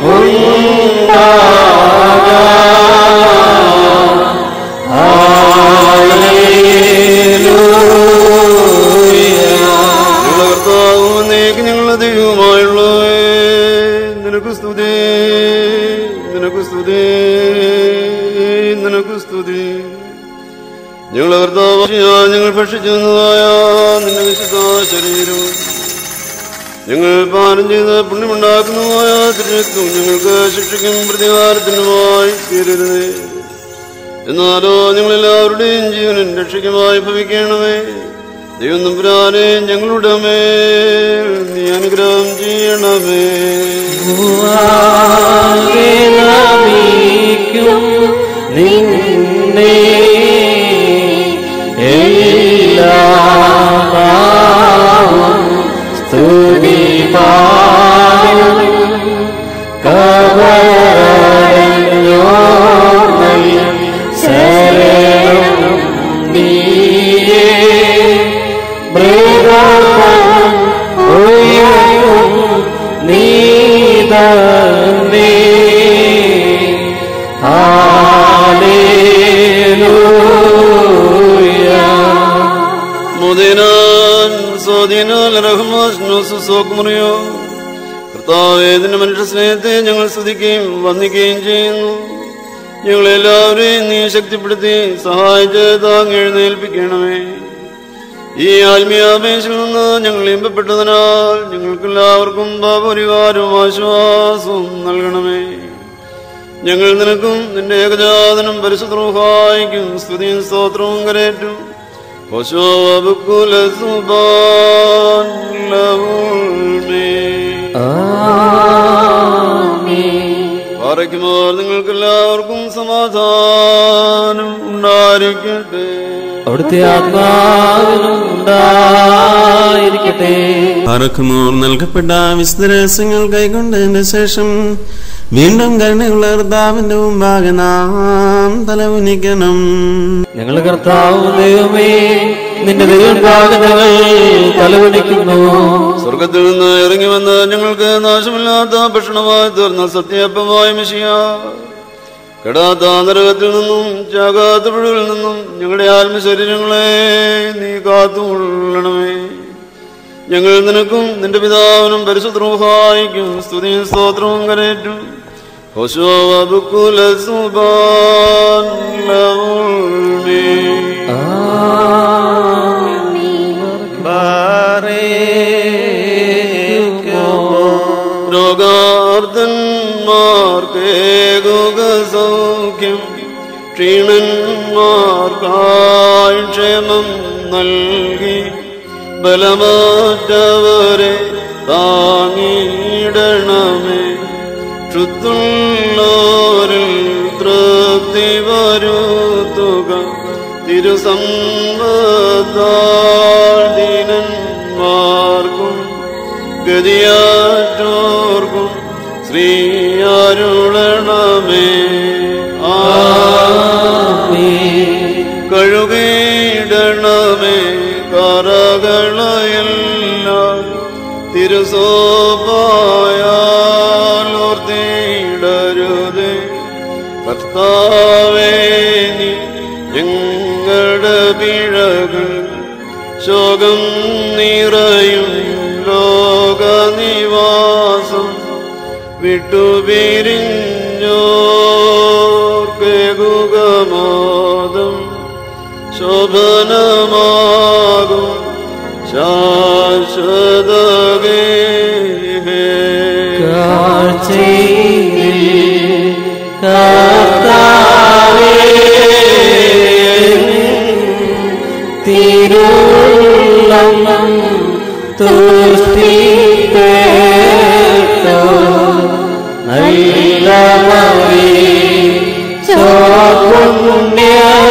ഞങ്ങളുടെ കർത്താവും എന്നേക്ക് ഞങ്ങളുടെ ദൈവവുമായുള്ളവേ നിനക്ക് സ്തുതി നിനക്ക് സ്തുതി നിനക്ക് സ്തുതി ഞങ്ങളുടെ കർത്താവ് ഞങ്ങൾ ഭക്ഷിച്ചതായ നിന്റെ വിശുദ്ധ ശരീരവും ഞങ്ങൾ പാനം ചെയ്ത് പുണ്യമുണ്ടാക്കുന്നതായ തിരക്കും ഞങ്ങൾക്ക് ശിക്ഷയ്ക്കും പ്രതികാരത്തിനുമായി തീരരുതേ എന്നാലോ ഞങ്ങളെല്ലാവരുടെയും ജീവനും രക്ഷയ്ക്കുമായി ഭവിക്കണമേ ദൈവം നമ്പുരാനെ ഞങ്ങളുടെ മേൽ നീ അനുഗ്രഹം ചെയ്യണമേ നമിക്കും നിന്നെ എല്ലാ നാമവും സ്തുതി പാടും കവരയോർമ്മൽ ശരണം നീയേ മൃഗം ഉയരും നീ തന്നെ മോദേനാൻ സ്വാധീനാൽ റഹ്മാസ് സോക്കുമറിയോ കർത്താവേ നിന്റെ മനുഷ്യ സ്നേഹത്തെ ഞങ്ങൾ സ്തുതിക്കുകയും വന്ദിക്കുകയും ചെയ്യുന്നു ഞങ്ങളെല്ലാവരെയും നീ ശക്തിപ്പെടുത്തി സഹായിച്ച് താങ്ങ് എഴുന്നേൽപ്പിക്കണമേ ഈ ആത്മീയാപേക്ഷയിൽ നിന്ന് ഞങ്ങൾ ഇമ്പപ്പെട്ടതിനാൽ ഞങ്ങൾക്കെല്ലാവർക്കും പാപപരിഹാരവും ആശ്വാസവും നൽകണമേ ഞങ്ങൾ നിനക്കും നിന്റെ ഏകജാതനും പരിശുദ്രൂഹായിക്കും സ്തുതിയും സ്തോത്രവും കരേറ്റും പാറയ്ക്കുമോ നിങ്ങൾക്കെല്ലാവർക്കും സമാധാനം ഉണ്ടായിരിക്കട്ടെ അവിടുത്തെ ആത്മാവിനും ഉണ്ടായിരിക്കട്ടെ ആർക്കുമോർ നൽകപ്പെട്ട വിശുദ്ധ രഹസ്യങ്ങൾ കൈക്കൊണ്ടതിന് ശേഷം വീണ്ടും കരുണയുള്ള കർത്താവിന്റെ മുമ്പാകെ നാം തലവുനിക്കണം ഞങ്ങളുടെ കർത്താവ് ദൈവമേ നിന്റെ ദൈവഭാഗം ഞങ്ങൾ തലവണിക്കുന്നു സ്വർഗത്തിൽ നിന്ന് ഇറങ്ങി വന്ന് ഞങ്ങൾക്ക് നാശമില്ലാത്ത ഭക്ഷണമായി തീർന്ന സത്യപ്പമായ മിഷിയ കെടാത്ത നരകത്തിൽ നിന്നും ചാകാത്ത പുഴയിൽ നിന്നും ഞങ്ങളുടെ ആത്മശരീരങ്ങളെ നീ കാത്തുകൊള്ളണമേ ഞങ്ങൾ നിനക്കും നിന്റെ പിതാവിനും പരിശുദ്രൂഹായിക്കും സ്തുതിയും സ്തോത്രവും കരേറ്റും ഹോശോ അബുക്കുല സുബാൻ ലവുൾമേ. രോഗാർദ്ധന്മാർക്കേകുക സൗഖ്യം ക്ഷീണന്മാർക്കായി ക്ഷേമം നൽകി ബലമാറ്റവരെ താങ്ങിയിടണമേ ക്ഷുത്തുള്ളോരിൽ തൃപ്തി വരുത്തുക തിരുസമ്പദീനന്മാർക്കും ഗതിയാറ്റോർക്കും ശ്രീയാരുളണമേ കഴുകിയിടണമേ കറകളയെല്ലാം തിരുസോപായാലോർത്തിയിടരുത് കർത്താവേ നീ ഞങ്ങളുടെ പിഴകൾ ശോകം നിറയും ലോകനിവാസം വിട്ടുപിരിഞ്ഞോർക്കേകുകമാദം ശോഭനമാകും ശാശ്വതകേ തിരുള്ളം തുഷ്ടിപ്പേട്ടോ നല്ല മറി ചോപുണ്യ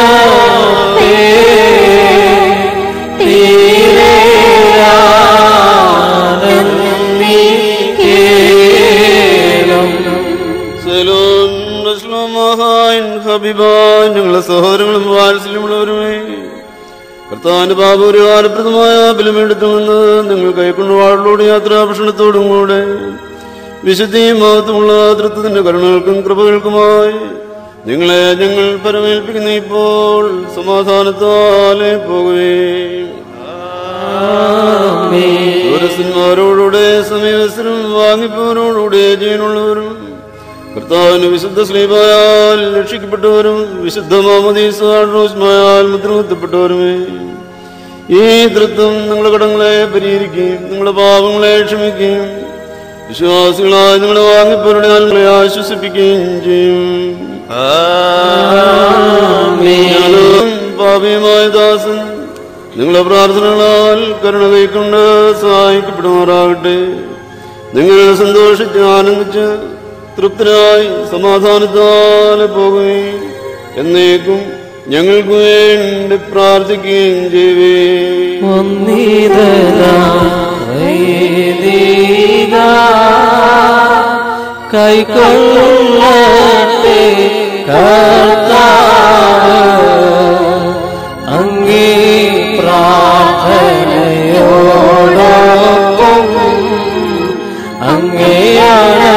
സലോം റസ്ലുമഹാൻ ഹബീബാൻ ഞങ്ങളെ സഹോദരങ്ങളും വാത്സല്യമുള്ളവരുമേ കർത്താവിന്റെ പാപപരിഹാരപ്രദമായ ബലമെടുത്തു നിന്ന് നിങ്ങൾ കൈക്കൊണ്ട് വാളിലൂടെ യാത്രാഭക്ഷണത്തോടും കൂടെ വിശുദ്ധിയും മഹത്വമുള്ള തൃത്വത്തിന്റെ കരുണകൾക്കും കൃപകൾക്കുമായി നിങ്ങളെ ഞങ്ങൾ പരമേൽപ്പിക്കുന്ന ഇപ്പോൾ സമാധാനത്താലെ പോകുകയും സൂരസന്മാരോടുകൂടെ സമീപസ്ഥരും വാങ്ങിപ്പവരോടുകൂടെ ജീവനുള്ളവരും കർത്താവിന് വിശുദ്ധ സ്ലീപായാൽ രക്ഷിക്കപ്പെട്ടവരും വിശുദ്ധ മാമദീസാൽ മുദ്രകുത്തപ്പെട്ടവരുമേ ഈ തൃത്വം നിങ്ങളുടെ കടങ്ങളെ പരിഹരിക്കുകയും നിങ്ങളുടെ പാപങ്ങളെ ക്ഷമിക്കുകയും വിശ്വാസികളായി നിങ്ങളെ വാങ്ങിപ്പവരുടെ നിങ്ങളെ ആശ്വസിപ്പിക്കുകയും ചെയ്യും ഞാനും പാപിയുമായ ദാസൻ നിങ്ങളെ പ്രാർത്ഥനകളാൽ കരുണ കൈക്കൊണ്ട് സഹായിക്കപ്പെടുമാറാകട്ടെ നിങ്ങൾ സന്തോഷിച്ച് ആനന്ദിച്ച് തൃപ്തരായി സമാധാനത്താലെ പോകുകയും എന്നേക്കും ഞങ്ങൾക്ക് വേണ്ടി പ്രാർത്ഥിക്കുകയും ചെയ്യുവേ കൈക്കൊള്ളട്ടെ കർത്താവ് അങ്ങേ പ്രാർത്ഥനയോടൊപ്പം അങ്ങയാണ്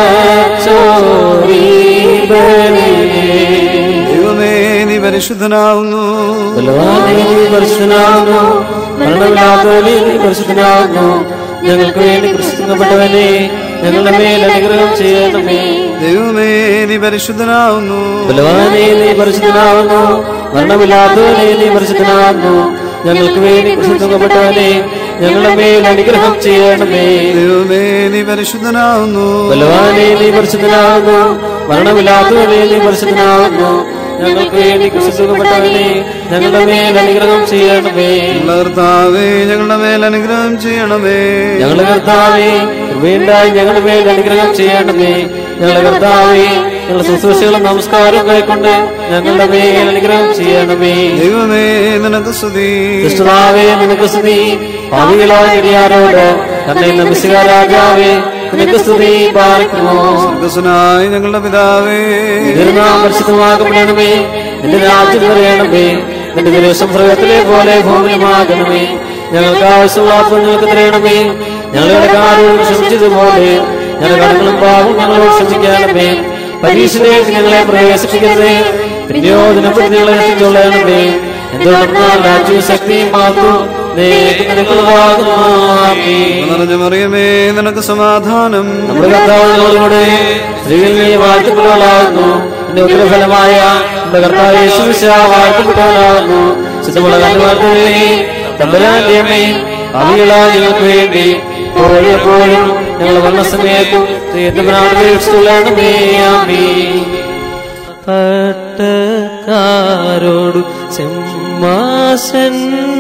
ചോരീബലേ ദൈവമേ നീ പരിശുദ്ധനാവുന്നു ബലവാനേ, പരിശുദ്ധനാകുന്നു മരണമില്ലാത്തവനെ നീ പരിശുദ്ധനാകുന്നു ഞങ്ങൾക്ക് വേണ്ടി ക്രിസ്തുപ്പെട്ടവനെ ഞങ്ങളുടെ മേൽ അനുഗ്രഹം ചെയ്യണമേ ദൈവമേ നീ പരിശുദ്ധനാവുന്നു ബലവാനെ നീ പരിശുദ്ധനാകുന്നു മരണമില്ലാത്തവനെ നീ പരിശുദ്ധനാകുന്നു ഞങ്ങൾക്ക് വേണ്ടി ക്രിസ്തുപ്പെട്ടവനെ ഞങ്ങളുടെ മേൽ അനുഗ്രഹം ചെയ്യണമേ ദൈവമേ നീ പരിശുദ്ധനാവുന്നു ബലവാനെ നീ പരിശുദ്ധനാകുന്നു മരണമില്ലാത്തവനെ നീ പരിശുദ്ധനാകുന്നു ഞങ്ങൾക്ക് വേണ്ടി ക്രിസ്തുപ്പെട്ടവനെ ഞങ്ങളുടെ മേൽ അനുഗ്രഹം ചെയ്യണമേ ഞങ്ങളുടെ കർത്താവേ ഞങ്ങളുടെ മേൽ അനുഗ്രഹം ചെയ്യണമേ ഞങ്ങളുടെ കർത്താവേ കൃപയുണ്ടായി ഞങ്ങളുടെ മേൽ അനുഗ്രഹം ചെയ്യണമേ ഞങ്ങളുടെ കർത്താവേ ഞങ്ങളുടെ ശുശ്രൂഷകളും നമസ്കാരവും കൈക്കൊണ്ട് ഞങ്ങളുടെ മേൽ അനുഗ്രഹം ചെയ്യണമേ ദൈവമേ നിനക്ക് സ്തുതി കൃഷ്ണാവേ നിനക്ക് സ്തുതി പാവികളായ ഇടിയാരോട് തന്നെ നമിസിക രാജാവേ നിനക്ക് സ്തുതി പാർക്കുമോ സ്വർഗസ്വനായ ഞങ്ങളുടെ പിതാവേ തിരുനാം പരിശുദ്ധമാകപ്പെടണമേ നിന്റെ രാജ്യം പറയണമേ നിന്റെ ദിവസം സ്വർഗത്തിലെ പോലെ ഭൂമിയുമാകണമേ ഞങ്ങൾക്ക് ആവശ്യമുള്ള ഞങ്ങൾക്ക് തരണമേ ഞങ്ങളുടെ കാര്യങ്ങൾ ക്ഷമിച്ചതുപോലെ ഞങ്ങളുടെ കടങ്ങളും പാവം ഞങ്ങളോട് ക്ഷമിക്കണമേ പരീക്ഷയിലേക്ക് ഞങ്ങളെ പ്രവേശിപ്പിക്കരുതേ പിന്നെയോ ദിനപ്പെട്ട് ഞങ്ങളെ രക്ഷിച്ചുകൊള്ളണമേ എന്തുകൊണ്ടെന്നാൽ രാജ്യവും ശക്തിയും മാത്രം നിറഞ്ഞ മറിയമേ നിനക്ക് സമാധാനം നമ്മുടെ കർത്താവിനോടുകൂടെ സ്ത്രീകൾ നീ വാഴ്ത്തപ്പെട്ടവളാകുന്നു എന്റെ ഉത്തരഫലമായ നമ്മുടെ കർത്താവ് യേശുവിശ വാഴ്ത്തപ്പെട്ടവളാകുന്നു ശുദ്ധമുള്ള കണ്ടുമാർത്തവേ തമ്പരാന്റെ അമ്മേ അവികളായ ഞങ്ങൾക്ക് വേണ്ടി എപ്പോഴും എപ്പോഴും ഞങ്ങൾ വന്ന സമയത്തും തീർത്ഥനാമേ ആമേ പട്ടക്കാരോടു ചെമ്മാശൻ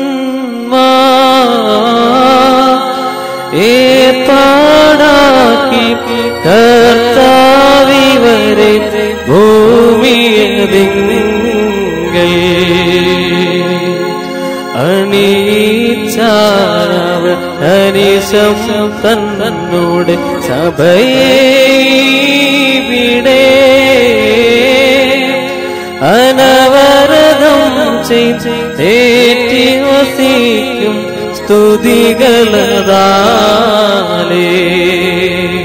ഏർപ്പാടാക്കി കർത്താവിവരെ ഭൂമിയതിങ്ങൾ അണീച്ചാനവർ അനിശം തന്നോട് സഭയെ വിടെ അനവരതം ചെയ്തി വസിക്കും സ്തുതികളതാലേ